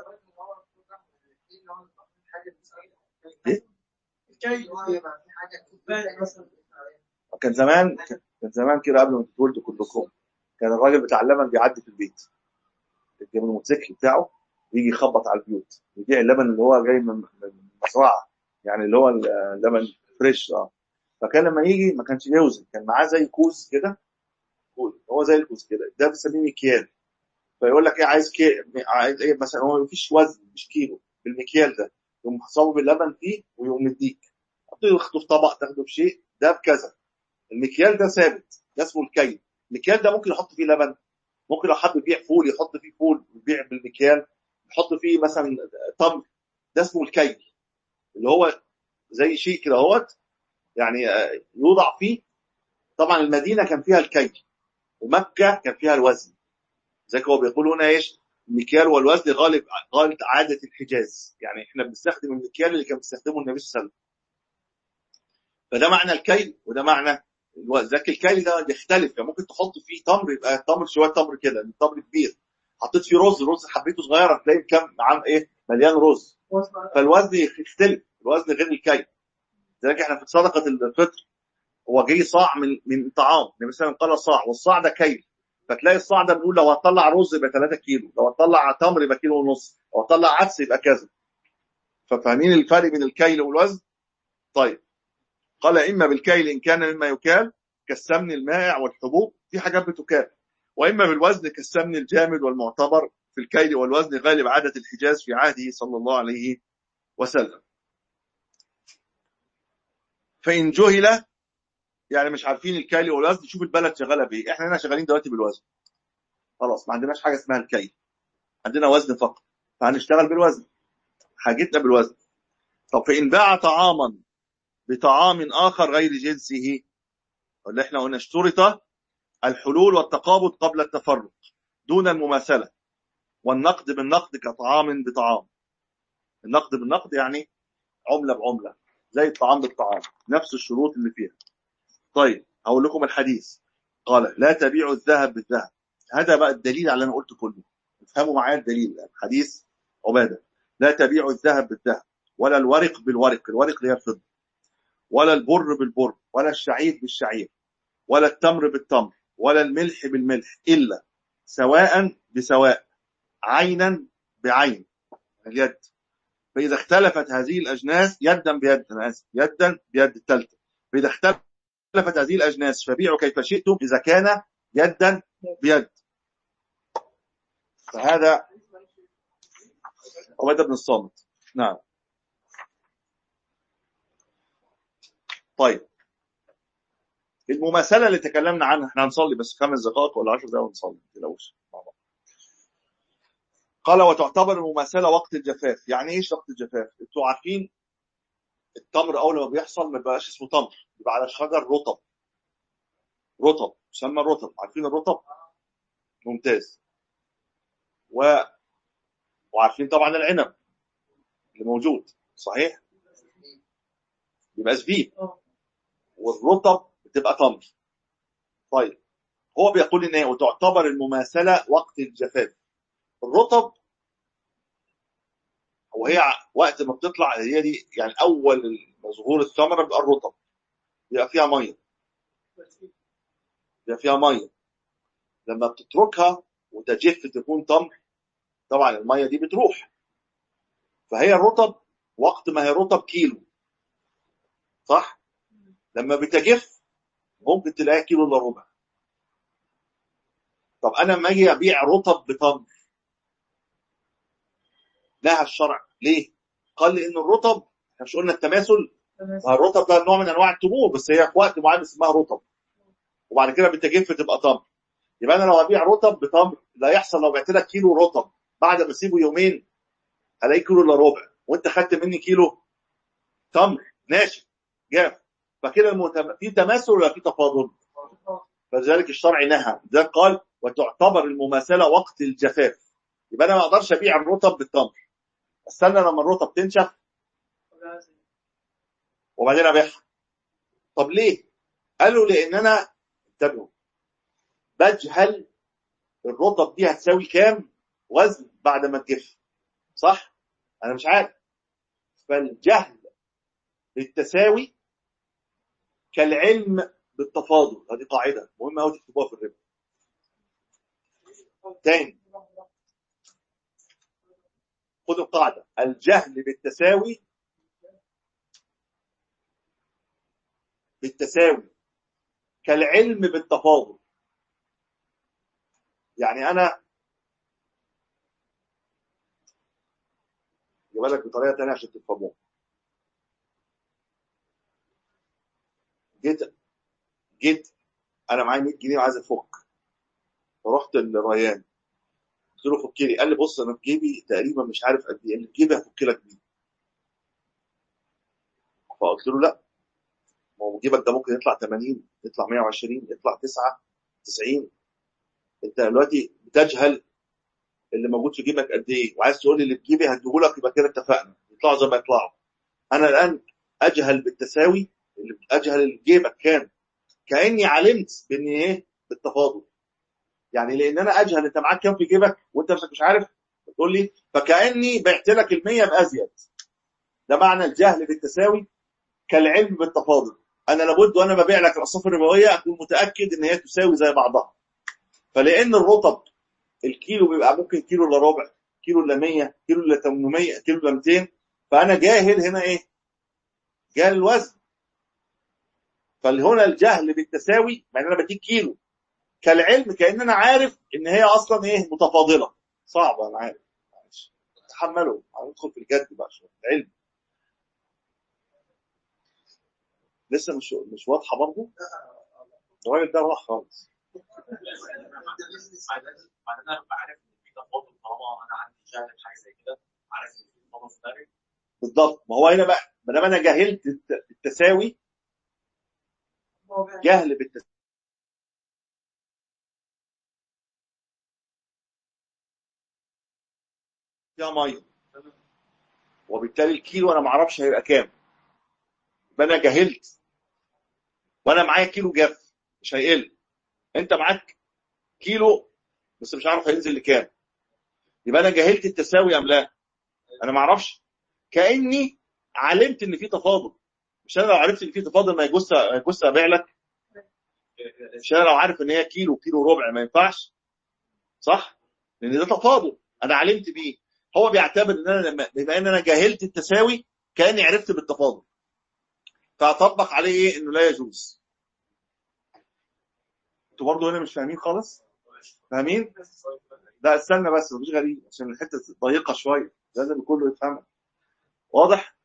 إيه؟ الكي باقي مثلا كان زمان كان زمان كده قبل ما تتولدوا كلكم كان الراجل بتاع اللبن بيعدي في البيت يجيب الموتوسيكل بتاعه ويجي يخبط على البيوت يبيع اللبن اللي هو جاي من من المزرعه يعني اللي هو اللبن فريش اه فكان لما يجي ما كانش يوزن كان معاه زي كوز كده كوز هو زي الكوز كده ده بنسميه مكيال فيقول لك ايه عايز كي عايز ايه مثلا هو مفيش وزن مش كيلو بالمكيال ده يقوم صوب اللبن فيه ويقوم مديك تاخده في طبق تاخده في شيء ده بكذا المكيال ده ثابت ده اسمه الكيل المكيال ده ممكن يحط فيه لبن ممكن لو حد يبيع فول يحط فيه فول ويبيع بالمكيال يحط فيه مثلا تمر ده اسمه الكيل اللي هو زي شيء كده اهوت يعني آه، يوضع فيه طبعا المدينه كان فيها الكيل ومكه كان فيها الوزن زي هو بيقول هنا ايش المكيال والوزن غالب غالب عاده الحجاز يعني احنا بنستخدم المكيال اللي كان بيستخدمه النبي صلى الله عليه وسلم فده معنى الكيل وده معنى الوزن لكن الكيل ده بيختلف يعني ممكن تحط فيه تمر يبقى تمر شويه تمر كده التمر كبير حطيت فيه رز رز حبيته صغيره تلاقي كام عام ايه مليان رز فالوزن يختلف الوزن غير الكيل لذلك احنا في صدقه الفطر هو جاي صاع من من طعام النبي صلى الله عليه وسلم قال صاع والصاع ده كيل فتلاقي الصاع ده بنقول لو هتطلع رز يبقى 3 كيلو لو هتطلع تمر يبقى كيلو ونص لو هتطلع عدس يبقى كذا ففاهمين الفرق بين الكيل والوزن طيب قال اما بالكيل ان كان مما يكال كالسمن المائع والحبوب في حاجات بتكال واما بالوزن كالسمن الجامد والمعتبر في الكيل والوزن غالب عاده الحجاز في عهده صلى الله عليه وسلم فان جهل يعني مش عارفين الكيل والوزن شوف البلد شغاله بايه احنا هنا شغالين دلوقتي بالوزن خلاص ما عندناش حاجه اسمها الكيل عندنا وزن فقط فهنشتغل بالوزن حاجتنا بالوزن طب فان باع طعاما بطعام اخر غير جنسه اللي احنا قلنا اشترط الحلول والتقابض قبل التفرق دون المماثله والنقد بالنقد كطعام بطعام النقد بالنقد يعني عمله بعمله زي الطعام بالطعام نفس الشروط اللي فيها طيب هقول لكم الحديث قال لا تبيعوا الذهب بالذهب هذا بقى الدليل على اللي انا قلته كله افهموا معايا الدليل حديث عباده لا تبيعوا الذهب بالذهب ولا الورق بالورق الورق اللي هي الفضه ولا البر بالبر ولا الشعير بالشعير ولا التمر بالتمر ولا الملح بالملح الا سواء بسواء عينا بعين اليد فاذا اختلفت هذه الاجناس يدا بيد انا اسف يدا بيد الثالثه فاذا اختلفت هذه الاجناس فبيعوا كيف شئتم اذا كان يدا بيد فهذا عباده بن الصامت نعم طيب المماثله اللي تكلمنا عنها احنا هنصلي بس خمس دقائق ولا 10 دقائق ونصلي ما تقلقوش مع بعض. قال وتعتبر المماثله وقت الجفاف يعني ايش وقت الجفاف انتوا عارفين التمر اول ما بيحصل ما بيبقاش اسمه تمر يبقى على شجر رطب رطب يسمى الرطب عارفين الرطب ممتاز و... وعارفين طبعا العنب اللي موجود صحيح يبقى زبيب والرطب بتبقى تمر طيب هو بيقول ان هي وتعتبر المماثله وقت الجفاف الرطب وهي وقت ما بتطلع هي دي يعني اول ظهور الثمره بيبقى الرطب بيبقى فيها ميه بيبقى فيها ميه لما بتتركها وتجف تكون تمر طبعا الميه دي بتروح فهي الرطب وقت ما هي رطب كيلو صح لما بتجف ممكن تلاقيها كيلو الا ربع طب انا لما اجي ابيع رطب بتمر نهى الشرع ليه؟ قال لي ان الرطب احنا مش قلنا التماثل ما الرطب ده نوع من انواع التمور بس هي في وقت معين اسمها رطب وبعد كده بتجف تبقى تمر يبقى انا لو ابيع رطب بتمر لا يحصل لو بعت لك كيلو رطب بعد ما اسيبه يومين الاقي كيلو الا ربع وانت خدت مني كيلو تمر ناشف جاف فكده المتم... في تماثل ولا في تفاضل؟ فلذلك الشرع نهى ده قال وتعتبر المماثله وقت الجفاف يبقى انا ما اقدرش ابيع الرطب بالتمر استنى لما الرطب تنشف وبعدين ابيعها طب ليه؟ قالوا لان انا انتبهوا بجهل الرطب دي هتساوي كام وزن بعد ما تجف صح؟ انا مش عارف فالجهل بالتساوي كالعلم بالتفاضل هذه قاعده مهمه قوي تكتبوها في الربا تاني خدوا القاعده الجهل بالتساوي بالتساوي كالعلم بالتفاضل يعني انا جيبها لك بطريقه ثانيه عشان تفهموها جيت جيت انا معايا 100 جنيه وعايز افك فرحت للريان قلت له فك لي قال لي بص انا في جيبي تقريبا مش عارف قد ايه اللي في جيبي هفك لك بيه فقلت له لا ما هو جيبك ده ممكن يطلع 80 يطلع 120 يطلع 9 90 انت دلوقتي بتجهل اللي موجود في جيبك قد ايه وعايز تقول لي اللي في جيبي هديهولك يبقى كده اتفقنا يطلعوا زي ما يطلعوا انا الان اجهل بالتساوي اللي اجهل اللي في جيبك كام كاني علمت بان ايه بالتفاضل يعني لان انا اجهل انت معاك كام في جيبك وانت نفسك مش عارف تقول لي فكاني بعت لك ال100 بازيد ده معنى الجهل بالتساوي كالعلم بالتفاضل انا لابد وانا ببيع لك الاصناف الربويه اكون متاكد ان هي تساوي زي بعضها فلان الرطب الكيلو بيبقى ممكن كيلو الا ربع كيلو الا 100 كيلو الا 800 كيلو الا 200 فانا جاهل هنا ايه جاهل الوزن فهنا الجهل بالتساوي مع ان انا بديك كيلو كالعلم كان انا عارف ان هي اصلا ايه متفاضله صعبه انا عارف معلش تحملوا هندخل في الجد بقى شويه العلم لسه مش مش واضحه برضه الراجل ده راح خالص بعدين انا ببقى عارف ان في تفاضل طالما انا عندي جهل في حاجه زي كده عارف ان في تفاضل في دماغي بالضبط ما هو هنا بقى ما دام انا جهلت الت- التساوي جهل بالتساوي فيها ميه وبالتالي الكيلو انا ما اعرفش هيبقى كام يبقى انا جهلت وانا معايا كيلو جاف مش هيقل انت معاك كيلو بس مش عارف هينزل لكام يبقى انا جهلت التساوي ام لا انا ما اعرفش كاني علمت ان في تفاضل مش انا لو عرفت ان في تفاضل ما يجوز يجوز ابيع لك مش انا لو عارف ان هي كيلو كيلو ربع ما ينفعش صح لان ده تفاضل انا علمت بيه هو بيعتبر ان انا لما بما ان انا جهلت التساوي كاني عرفت بالتفاضل فاطبق عليه ايه انه لا يجوز انتوا برضه هنا مش فاهمين خالص فاهمين لا استنى بس مفيش غريب عشان الحته ضيقه شويه لازم كله يفهمها واضح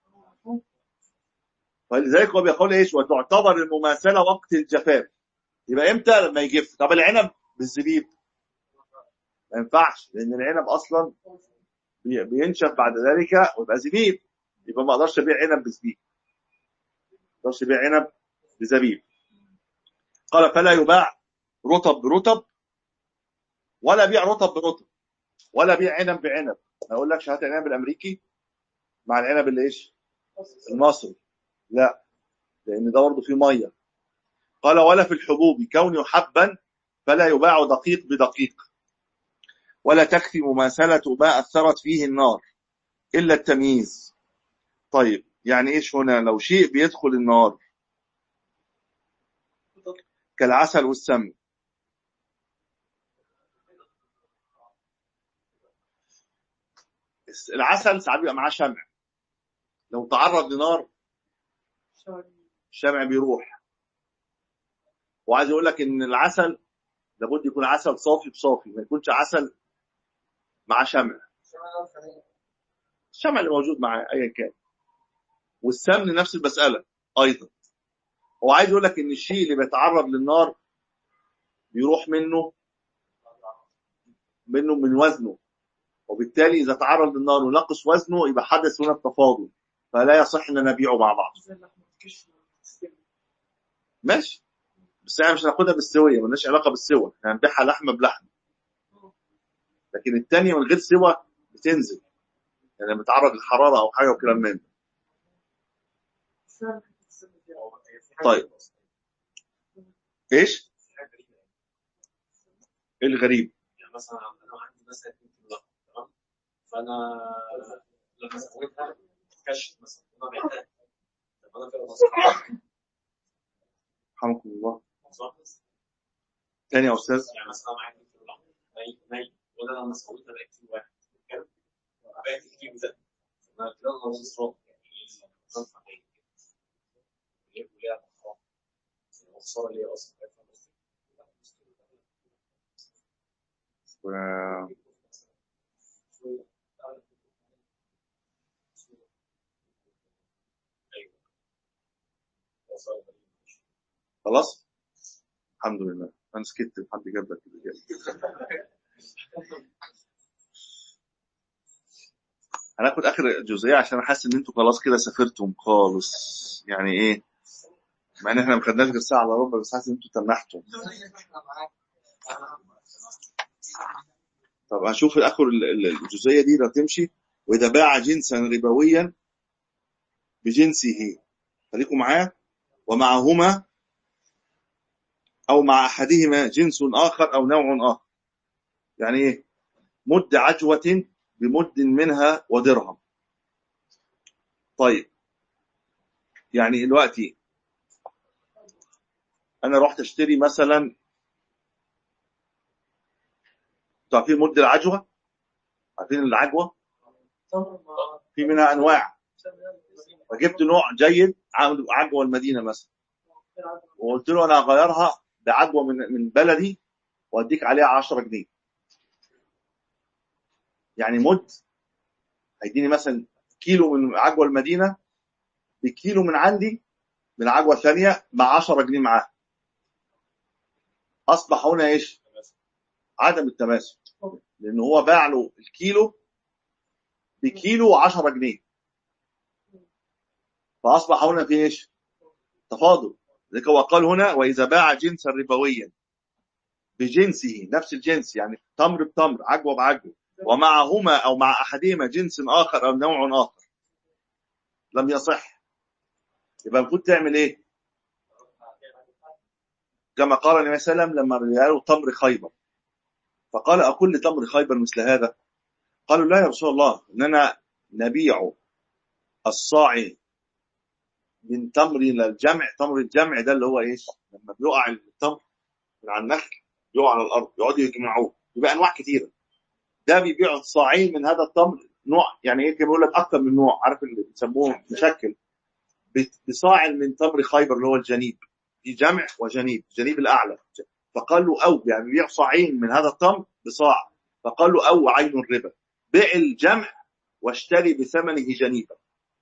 ولذلك هو بيقول ايش وتعتبر المماثله وقت الجفاف يبقى امتى لما يجف طب العنب بالزبيب ما ينفعش لان العنب اصلا بي- بينشف بعد ذلك ويبقى زبيب يبقى ما اقدرش ابيع عنب بزبيب ما اقدرش ابيع عنب بزبيب قال فلا يباع رطب برطب ولا بيع رطب برطب ولا بيع عنب بعنب ما اقولكش هات العنب الامريكي مع العنب اللي ايش المصري لا لان ده برضه فيه ميه قال ولا في الحبوب كونه حبا فلا يباع دقيق بدقيق ولا تكفي مماثلة ما أثرت فيه النار إلا التمييز طيب يعني إيش هنا لو شيء بيدخل النار كالعسل والسمن العسل ساعات بيبقى معاه شمع لو تعرض لنار الشمع بيروح وعايز يقول لك ان العسل لابد يكون عسل صافي بصافي ما يكونش عسل مع شمع الشمع اللي موجود معاه ايا كان والسمن نفس المساله ايضا هو عايز يقول لك ان الشيء اللي بيتعرض للنار بيروح منه منه من وزنه وبالتالي اذا تعرض للنار ونقص وزنه يبقى حدث هنا التفاضل فلا يصح ان نبيعه مع بعض ماشي بس احنا مش هناخدها بالسويه مالناش علاقه بالسوى احنا هنبيعها لحمه بلحمه لكن الثانيه من غير سوى بتنزل يعني لما تتعرض للحراره او حاجه وكلام من ده طيب. ايش؟ في حاجه غريبه يعني. ايه الغريب؟ يعني مثلا انا عندي مثلا 2 كيلو لحمه تمام فانا لما سويتها كشف مثلا انا بعتها طب انا كده مصلحه رحمكم الله مصلحه تاني يا استاذ يعني مثلا معايا 2 كيلو لحمه ني ني وانا لما سويتها بقت كيلو واحد كام؟ بقت الكيلو ده انا كده انا مصروف يعني صنفه ايه وليه وليه خساره خساره ليه اصلا فاهم قصدي؟ و- خلاص الحمد لله انا سكت لحد جاب لك الإجابة. هناخد اخر جزئيه عشان حاسس ان انتوا خلاص كده سافرتم خالص يعني ايه مع ان احنا ما خدناش غير ساعه الا ربع بس حاسس ان انتوا تنحتوا طب هشوف اخر ال- ال- الجزئيه دي لا تمشي واذا باع جنسا ربويا بجنسه خليكم معايا ومعهما او مع احدهما جنس اخر او نوع اخر يعني ايه مد عجوه بمد منها ودرهم طيب يعني دلوقتي انا رحت اشتري مثلا تعرفين مد العجوه عارفين العجوه تمر مع في منها انواع فجبت نوع جيد عامل عجوه المدينه مثلا وقلت له انا هغيرها بعجوه من من بلدي واديك عليها 10 جنيه يعني مد هيديني مثلا كيلو من عجوه المدينه بكيلو من عندي من عجوه ثانيه مع 10 جنيه معاها اصبح هنا ايش؟ عدم التماثل لان هو باع له الكيلو بكيلو 10 جنيه فاصبح هنا في ايش؟ تفاضل لذلك هو قال هنا واذا باع جنسا ربويا بجنسه نفس الجنس يعني تمر بتمر عجوه بعجوه ومعهما او مع احدهما جنس اخر او نوع اخر لم يصح يبقى المفروض تعمل ايه؟ كما قال النبي صلى الله عليه وسلم لما قالوا تمر خيبر فقال أكل تمر خيبر مثل هذا قالوا لا يا رسول الله إننا نبيع الصاع من تمر إلى الجمع تمر الجمع ده اللي هو إيش لما بيقع التمر من على النخل يقع على الأرض يقعدوا يجمعوه يبقى أنواع كثيرة ده بيبيع صاعين من هذا التمر نوع يعني ايه كده بيقول لك اكثر من نوع عارف اللي بيسموه مشكل بصاع من تمر خيبر اللي هو الجنيب في جمع وجنيب جنيب الاعلى فقال له او يعني بيبيع صاعين من هذا التمر بصاع فقال له او عين الربا بيع الجمع واشتري بثمنه جنيبا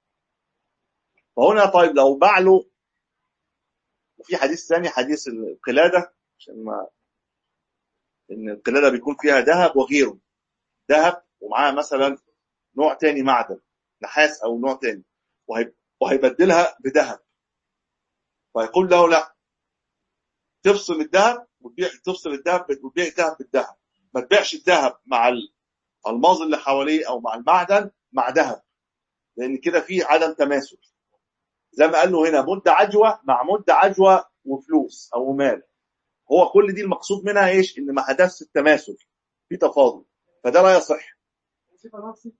فهنا طيب لو باع له وفي حديث ثاني حديث القلاده عشان ما ان القلاده بيكون فيها ذهب وغيره ذهب ومعاها مثلا نوع تاني معدن نحاس او نوع تاني وهي- وهيبدلها بذهب فيقول له لا تفصل الذهب وتبيع تفصل الذهب وتبيع الذهب بالذهب ما تبيعش الذهب مع الالماظ اللي حواليه او مع المعدن مع ذهب لان كده في عدم تماثل زي ما قال له هنا مد عجوه مع مد عجوه وفلوس او مال هو كل دي المقصود منها ايش ان ما حدث التماثل في تفاضل فده لا يصح في قنوات في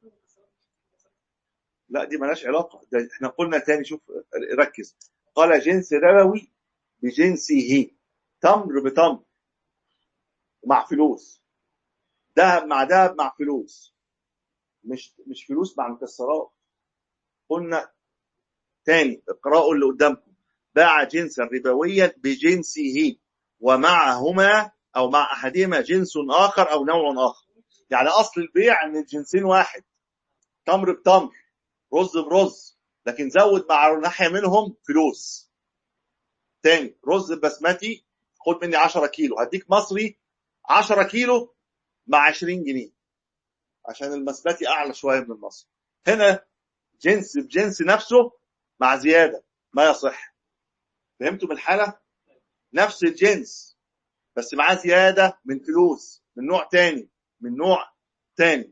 لا دي مالهاش علاقه ده احنا قلنا تاني شوف ركز قال جنس ربوي بجنسه تمر بتمر مع فلوس ذهب مع ذهب مع فلوس مش مش فلوس مع مكسرات قلنا تاني اقرأوا اللي قدامكم باع جنسا ربويا بجنسه ومعهما او مع احدهما جنس اخر او نوع اخر يعني اصل البيع ان الجنسين واحد تمر بتمر رز برز لكن زود مع ناحيه منهم فلوس تاني رز بسمتي خد مني 10 كيلو هديك مصري 10 كيلو مع 20 جنيه عشان البسمتي اعلى شويه من المصري هنا جنس بجنس نفسه مع زياده ما يصح فهمتوا بالحاله نفس الجنس بس معاه زياده من فلوس من نوع تاني من نوع تاني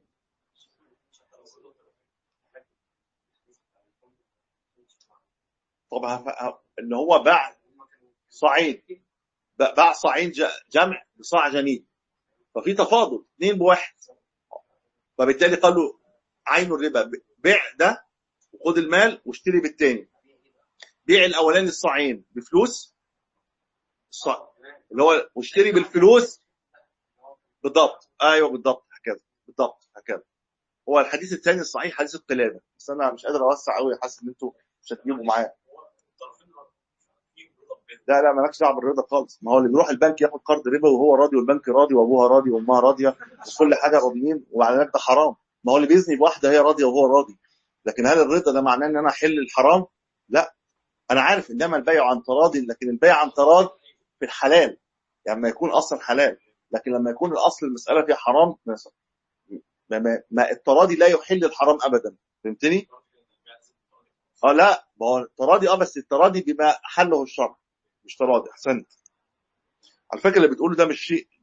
طب هف- ه- ان هو باع صاعين ب- باع صاعين ج- جمع بصاع جنين ففي تفاضل اثنين بواحد فبالتالي قال له عين الربا ب- بيع ده وخد المال واشتري بالتاني بيع الاولاني الصاعين بفلوس الصاع اللي هو واشتري بالفلوس بالضبط ايوه بالضبط هكذا بالضبط هكذا هو الحديث الثاني الصحيح حديث القلاده بس انا مش قادر اوسع قوي حاسس ان انتوا مش هتجيبوا معايا الطرفين فيهم رضا بين لا لا مالكش دعوه بالرضا خالص ما هو اللي بيروح البنك ياخد قرض ربا وهو راضي والبنك راضي وابوها راضي وامها راضيه وكل حاجه راضيين وبعد ذلك ده حرام ما هو اللي بيزني بواحده هي راضيه وهو راضي لكن هل الرضا ده معناه ان انا احل الحرام؟ لا انا عارف انما البيع عن تراض لكن البيع عن تراض في الحلال يعني ما يكون اصلا حلال لكن لما يكون الاصل المساله فيها حرام ما, ما, ما, ما التراضي لا يحل الحرام ابدا فهمتني؟ اه لا ما هو التراضي اه بس التراضي بما حله الشرع مش تراضي احسنت على فكره اللي بتقوله ده مش شيء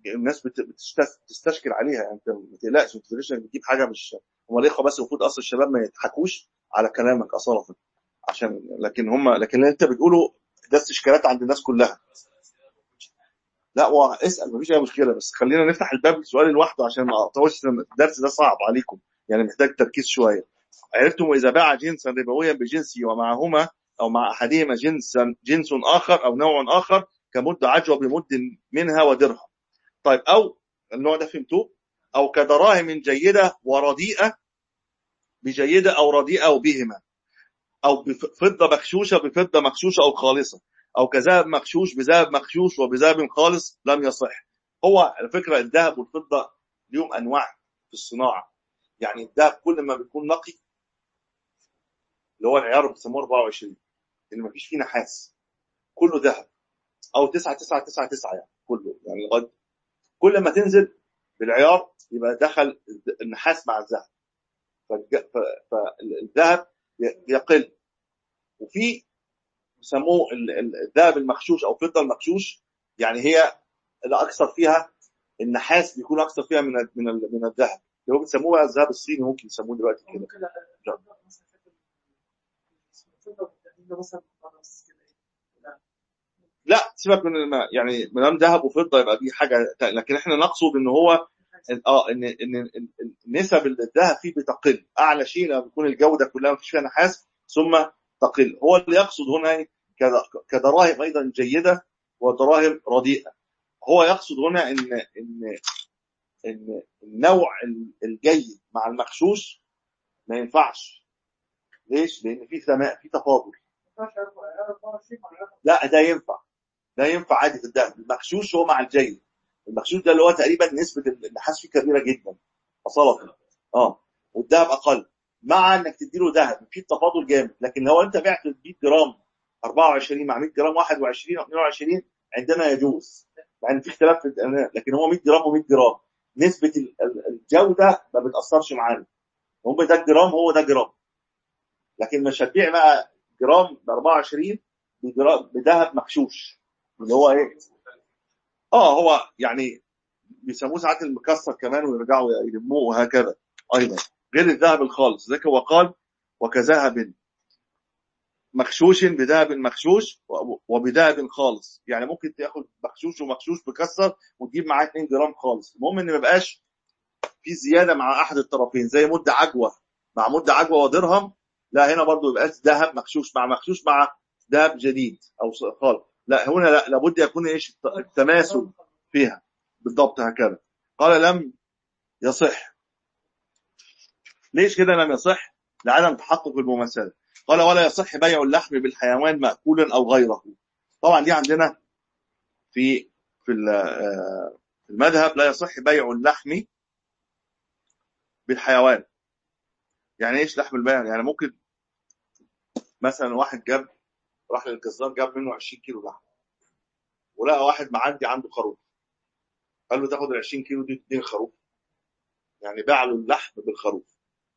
الناس بت- بتست- بتستشكل عليها يعني انت ما تقلقش ما تقولش انك بتجيب حاجه مش هم الاخوه بس المفروض اصل الشباب ما يضحكوش على كلامك اصاله عشان لكن هم لكن اللي انت بتقوله ده استشكالات عند الناس كلها لا هو اسال مفيش اي مشكله بس خلينا نفتح الباب لسؤال لوحده عشان ما اقطعوش الدرس ده صعب عليكم يعني محتاج تركيز شويه عرفتم اذا باع جنسا ربويا بجنسه ومعهما او مع احدهما جنسا جنس اخر او نوع اخر كمد عجوه بمد منها ودرهم طيب او النوع ده فهمتوه او كدراهم جيده ورديئه بجيده او رديئه او بهما او بفضه مغشوشه بفضه مغشوشه او خالصه او كذهب مغشوش بذهب مغشوش وبذهب خالص لم يصح هو على فكره الذهب والفضه ليهم انواع في الصناعه يعني الذهب كل ما بيكون نقي اللي هو العيار بيسموه 24 اللي ما فيش فيه نحاس كله ذهب او 9 9 9 9 يعني كله يعني لغايه كل ما تنزل بالعيار يبقى دخل النحاس مع الذهب فالج- ف- فالذهب يقل وفي بيسموه ال- ال- الذهب المغشوش او الفضه المغشوش يعني هي الاكثر فيها النحاس بيكون اكثر فيها من ال- من ال- من الذهب اللي هو بيسموه بقى الذهب الصيني ممكن يسموه دلوقتي كده ممكن لا. مثلا فكرة مثلا خلاص كده لا لا سيبك من الم- يعني ما دام ذهب وفضه يبقى دي حاجه تا- لكن احنا نقصد ان هو إن- اه ان ان إن- إن نسب الذهب فيه بتقل اعلى شيء لما بيكون الجوده كلها ما فيش فيها نحاس ثم تقل هو اللي يقصد هنا إيه؟ كد- كدراهم ايضا جيده ودراهم رديئه هو يقصد هنا ان ان ان النوع ال- الجيد مع المغشوش ما ينفعش ليش؟ لان في ثماء في تفاضل لا ده ينفع ده ينفع عادي في الذهب المغشوش هو مع الجيد المغشوش ده اللي هو تقريبا نسبه النحاس فيه كبيره جدا اصاله اه والذهب اقل مع انك تديله ذهب في تفاضل جامد لكن لو انت بعت 100 جرام 24 مع 100 جرام 21 او 22 عندنا يجوز يعني في اختلاف في الأنواع، لكن هو 100 جرام و100 جرام نسبه ال- ال- الجوده ما بتاثرش معانا هم ده جرام هو ده جرام لكن مش هتبيع بقى جرام ب 24 بجرام بذهب مغشوش اللي هو ايه اه هو يعني بيسموه ساعات المكسر كمان ويرجعوا يلموه وهكذا ايضا غير الذهب الخالص ذلك هو قال وكذهب مغشوش بذهب مغشوش وبذهب خالص يعني ممكن تاخد مغشوش ومغشوش مكسر وتجيب معاه 2 جرام خالص المهم ان ما يبقاش في زياده مع احد الطرفين زي مد عجوه مع مد عجوه ودرهم لا هنا برضو يبقى ذهب مغشوش مع مغشوش مع ذهب جديد او خالص لا هنا لا لابد يكون ايش التماثل فيها بالضبط هكذا قال لم يصح ليش كده لم يصح لعدم تحقق المماثله قال ولا يصح بيع اللحم بالحيوان مأكولا أو غيره طبعا دي عندنا في في ال- آه، في المذهب لا يصح بيع اللحم بالحيوان يعني ايش لحم البيع يعني ممكن مثلا واحد جاب راح للجزار جاب منه 20 كيلو لحم ولقى واحد معدي عنده خروف قال له تاخد ال 20 كيلو دي تديني خروف يعني باع له اللحم بالخروف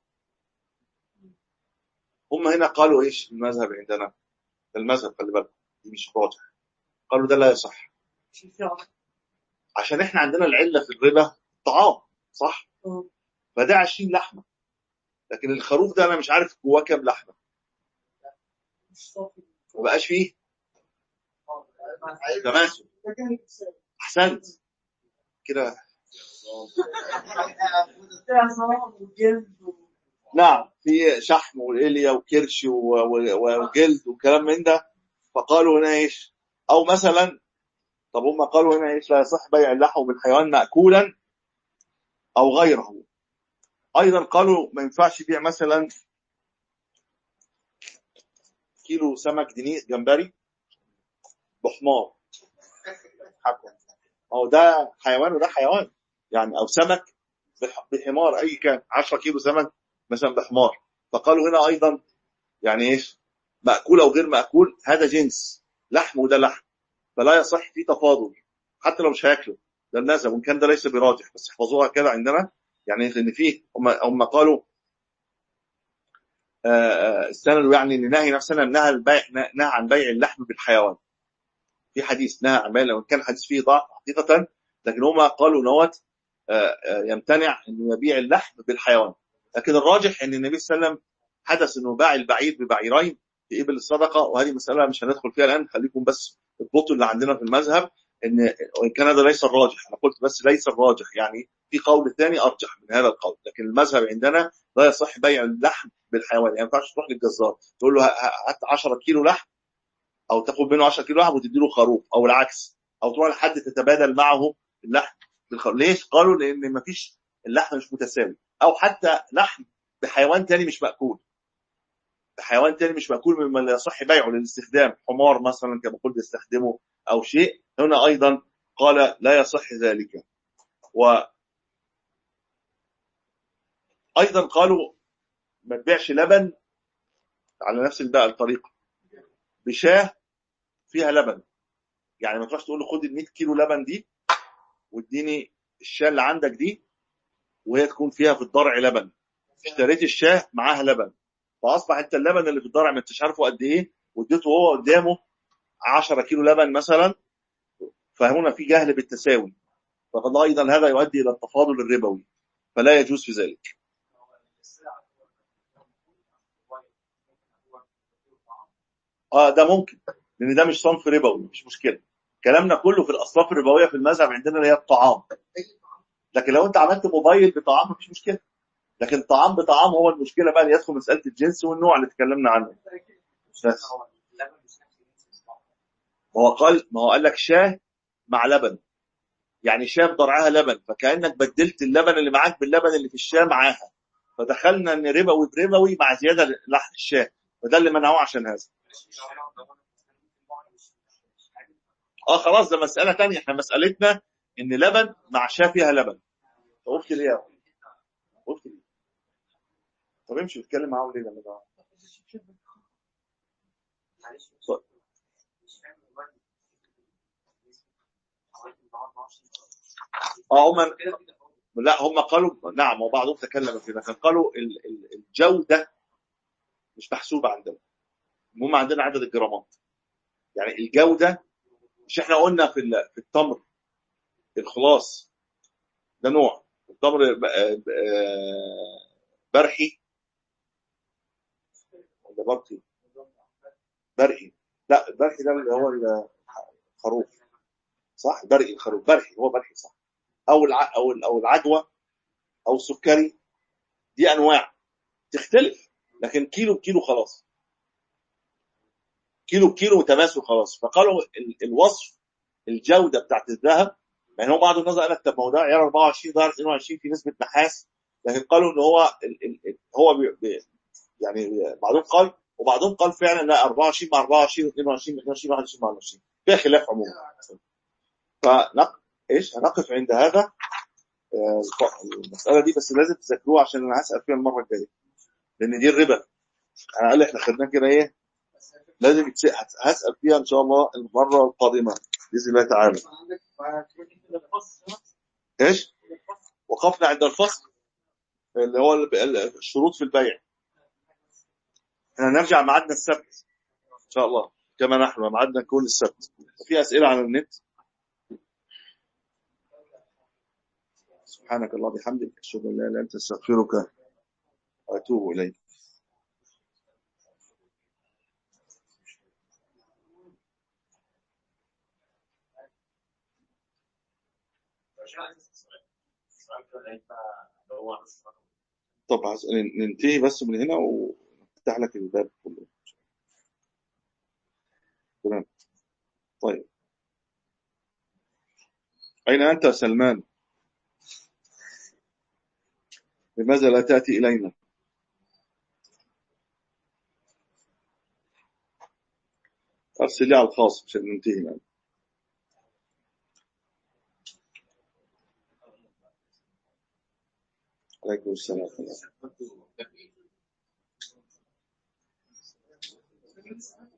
هم هنا قالوا ايش المذهب عندنا ده المذهب خلي بالك دي مش راجح قالوا ده لا يصح شيء في عقل. عشان احنا عندنا العله في الربا طعام صح آه. فده 20 لحمه لكن الخروف ده انا مش عارف جواه كام لحمه مش صافي ما بقاش فيه آه. تماثل ده كان احسنت كده فيها صراحة وجلد و- نعم في شحم واليا وكرش و- و- وجلد وكلام من ده فقالوا هنا ايش او مثلا طب هم قالوا هنا ايش لا يصح بيع اللحم بالحيوان ماكولا او غيره ايضا قالوا ما ينفعش يبيع مثلا كيلو سمك دنيس جمبري بحمار حكم او ده حيوان وده حيوان يعني او سمك بح- بحمار اي كان 10 كيلو سمك مثلا بحمار فقالوا هنا ايضا يعني ايش ماكول او غير ماكول هذا جنس لحم وده لحم فلا يصح فيه تفاضل حتى لو مش هياكله ده الناس وان كان ده ليس براجح بس احفظوها كده عندنا يعني ان فيه هم هم قالوا آه، آه، استندوا يعني ان نهي نفسنا نهى البيع نهى عن بيع اللحم بالحيوان في حديث نهى عن بيع لو كان حديث فيه ضعف حقيقه لكن هم قالوا نوت آه، آه، يمتنع انه يبيع اللحم بالحيوان لكن الراجح ان النبي صلى الله عليه وسلم حدث انه باع البعير ببعيرين في ابل الصدقه وهذه مساله مش هندخل فيها الان خليكم بس اضبطوا اللي عندنا في المذهب ان وان كان هذا ليس الراجح انا قلت بس ليس الراجح يعني في قول ثاني ارجح من هذا القول لكن المذهب عندنا لا يصح بيع اللحم بالحيوان يعني ما ينفعش تروح للجزار تقول له ه- هات 10 كيلو لحم او تاخد منه 10 كيلو لحم وتدي له خروف او العكس او تروح لحد تتبادل معه اللحم بالخروف ليش؟ قالوا لان ما فيش اللحم مش متساوي او حتى لحم بحيوان تاني مش مأكول بحيوان تاني مش مأكول مما لا يصح بيعه للاستخدام حمار مثلا كما قلت يستخدمه او شيء هنا ايضا قال لا يصح ذلك و ايضا قالوا ما تبيعش لبن على نفس بقى الطريقه بشاه فيها لبن يعني ما تروحش تقول له خد ال 100 كيلو لبن دي واديني الشاه اللي عندك دي وهي تكون فيها في الضرع لبن اشتريت الشاه معاها لبن فاصبح انت اللبن اللي في الضرع ما انتش عارفه قد ايه واديته هو قدامه 10 كيلو لبن مثلا فهنا في جهل بالتساوي فقد ايضا هذا يؤدي الى التفاضل الربوي فلا يجوز في ذلك اه ده ممكن لان ده مش صنف ربوي مش مشكله كلامنا كله في الاصناف الربويه في المذهب عندنا اللي هي الطعام لكن لو انت عملت موبايل بطعام مفيش مشكله لكن طعام بطعام هو المشكله بقى اللي يدخل مساله الجنس والنوع اللي اتكلمنا عنه بس ما هو قال ما هو قال لك شاه مع لبن يعني شاه ضرعها لبن فكانك بدلت اللبن اللي معاك باللبن اللي في الشاه معاها فدخلنا ان ربوي بربوي مع زياده لحم الشاه فده اللي منعوه عشان هذا اه خلاص ده مساله تانية احنا مسالتنا ان لبن مع شاه فيها لبن وقفت ليه يا أخي؟ وقفت ليه طب امشي واتكلم معاهم ليه لما ده اه هم لا هم قالوا نعم وبعضهم تكلم في ذلك قالوا ال- ال- الجوده مش محسوبه عندنا المهم عندنا عدد الجرامات يعني الجوده مش احنا قلنا في ال- في التمر الخلاص ده نوع التمر ب- ب- برحي ولا برقي برقي لا البرحي ده اللي هو الخروف صح برقي الخروف برحي هو برحي صح او الع... او ال- او العجوه او السكري دي انواع تختلف لكن كيلو بكيلو خلاص كيلو بكيلو متماثل خلاص فقالوا ال... الوصف الجوده بتاعت الذهب يعني هو بعض الناس قال لك طب ما هو ده عيار 24 ده عيار 22 في نسبه نحاس لكن قالوا ان هو ال... ال... ال- هو بي... بي... يعني بعضهم قال وبعضهم قال فعلا لا 24 مع 24 22 22 21 مع 21 فيها خلاف عموما فنق ايش هنقف عند هذا آه، المساله دي بس لازم تذاكروها عشان انا هسال فيها المره الجايه لان دي الربا انا قال احنا خدناه كده ايه لازم يتس- هت- هسال فيها ان شاء الله المره القادمه باذن الله تعالى ايش وقفنا عند الفصل اللي هو ال- ال- الشروط في البيع احنا نرجع ميعادنا السبت ان شاء الله كما نحن ميعادنا كل السبت في اسئله على النت سبحانك الله بحمدك اشهد ان لا اله الا انت استغفرك واتوب اليك طب عايز- ننتهي بس من هنا ونفتح لك الباب كله تمام طيب أين أنت يا سلمان؟ لماذا لا تأتي إلينا؟ أرسل لي على الخاص عشان ننتهي الآن عليكم السلام ورحمة الله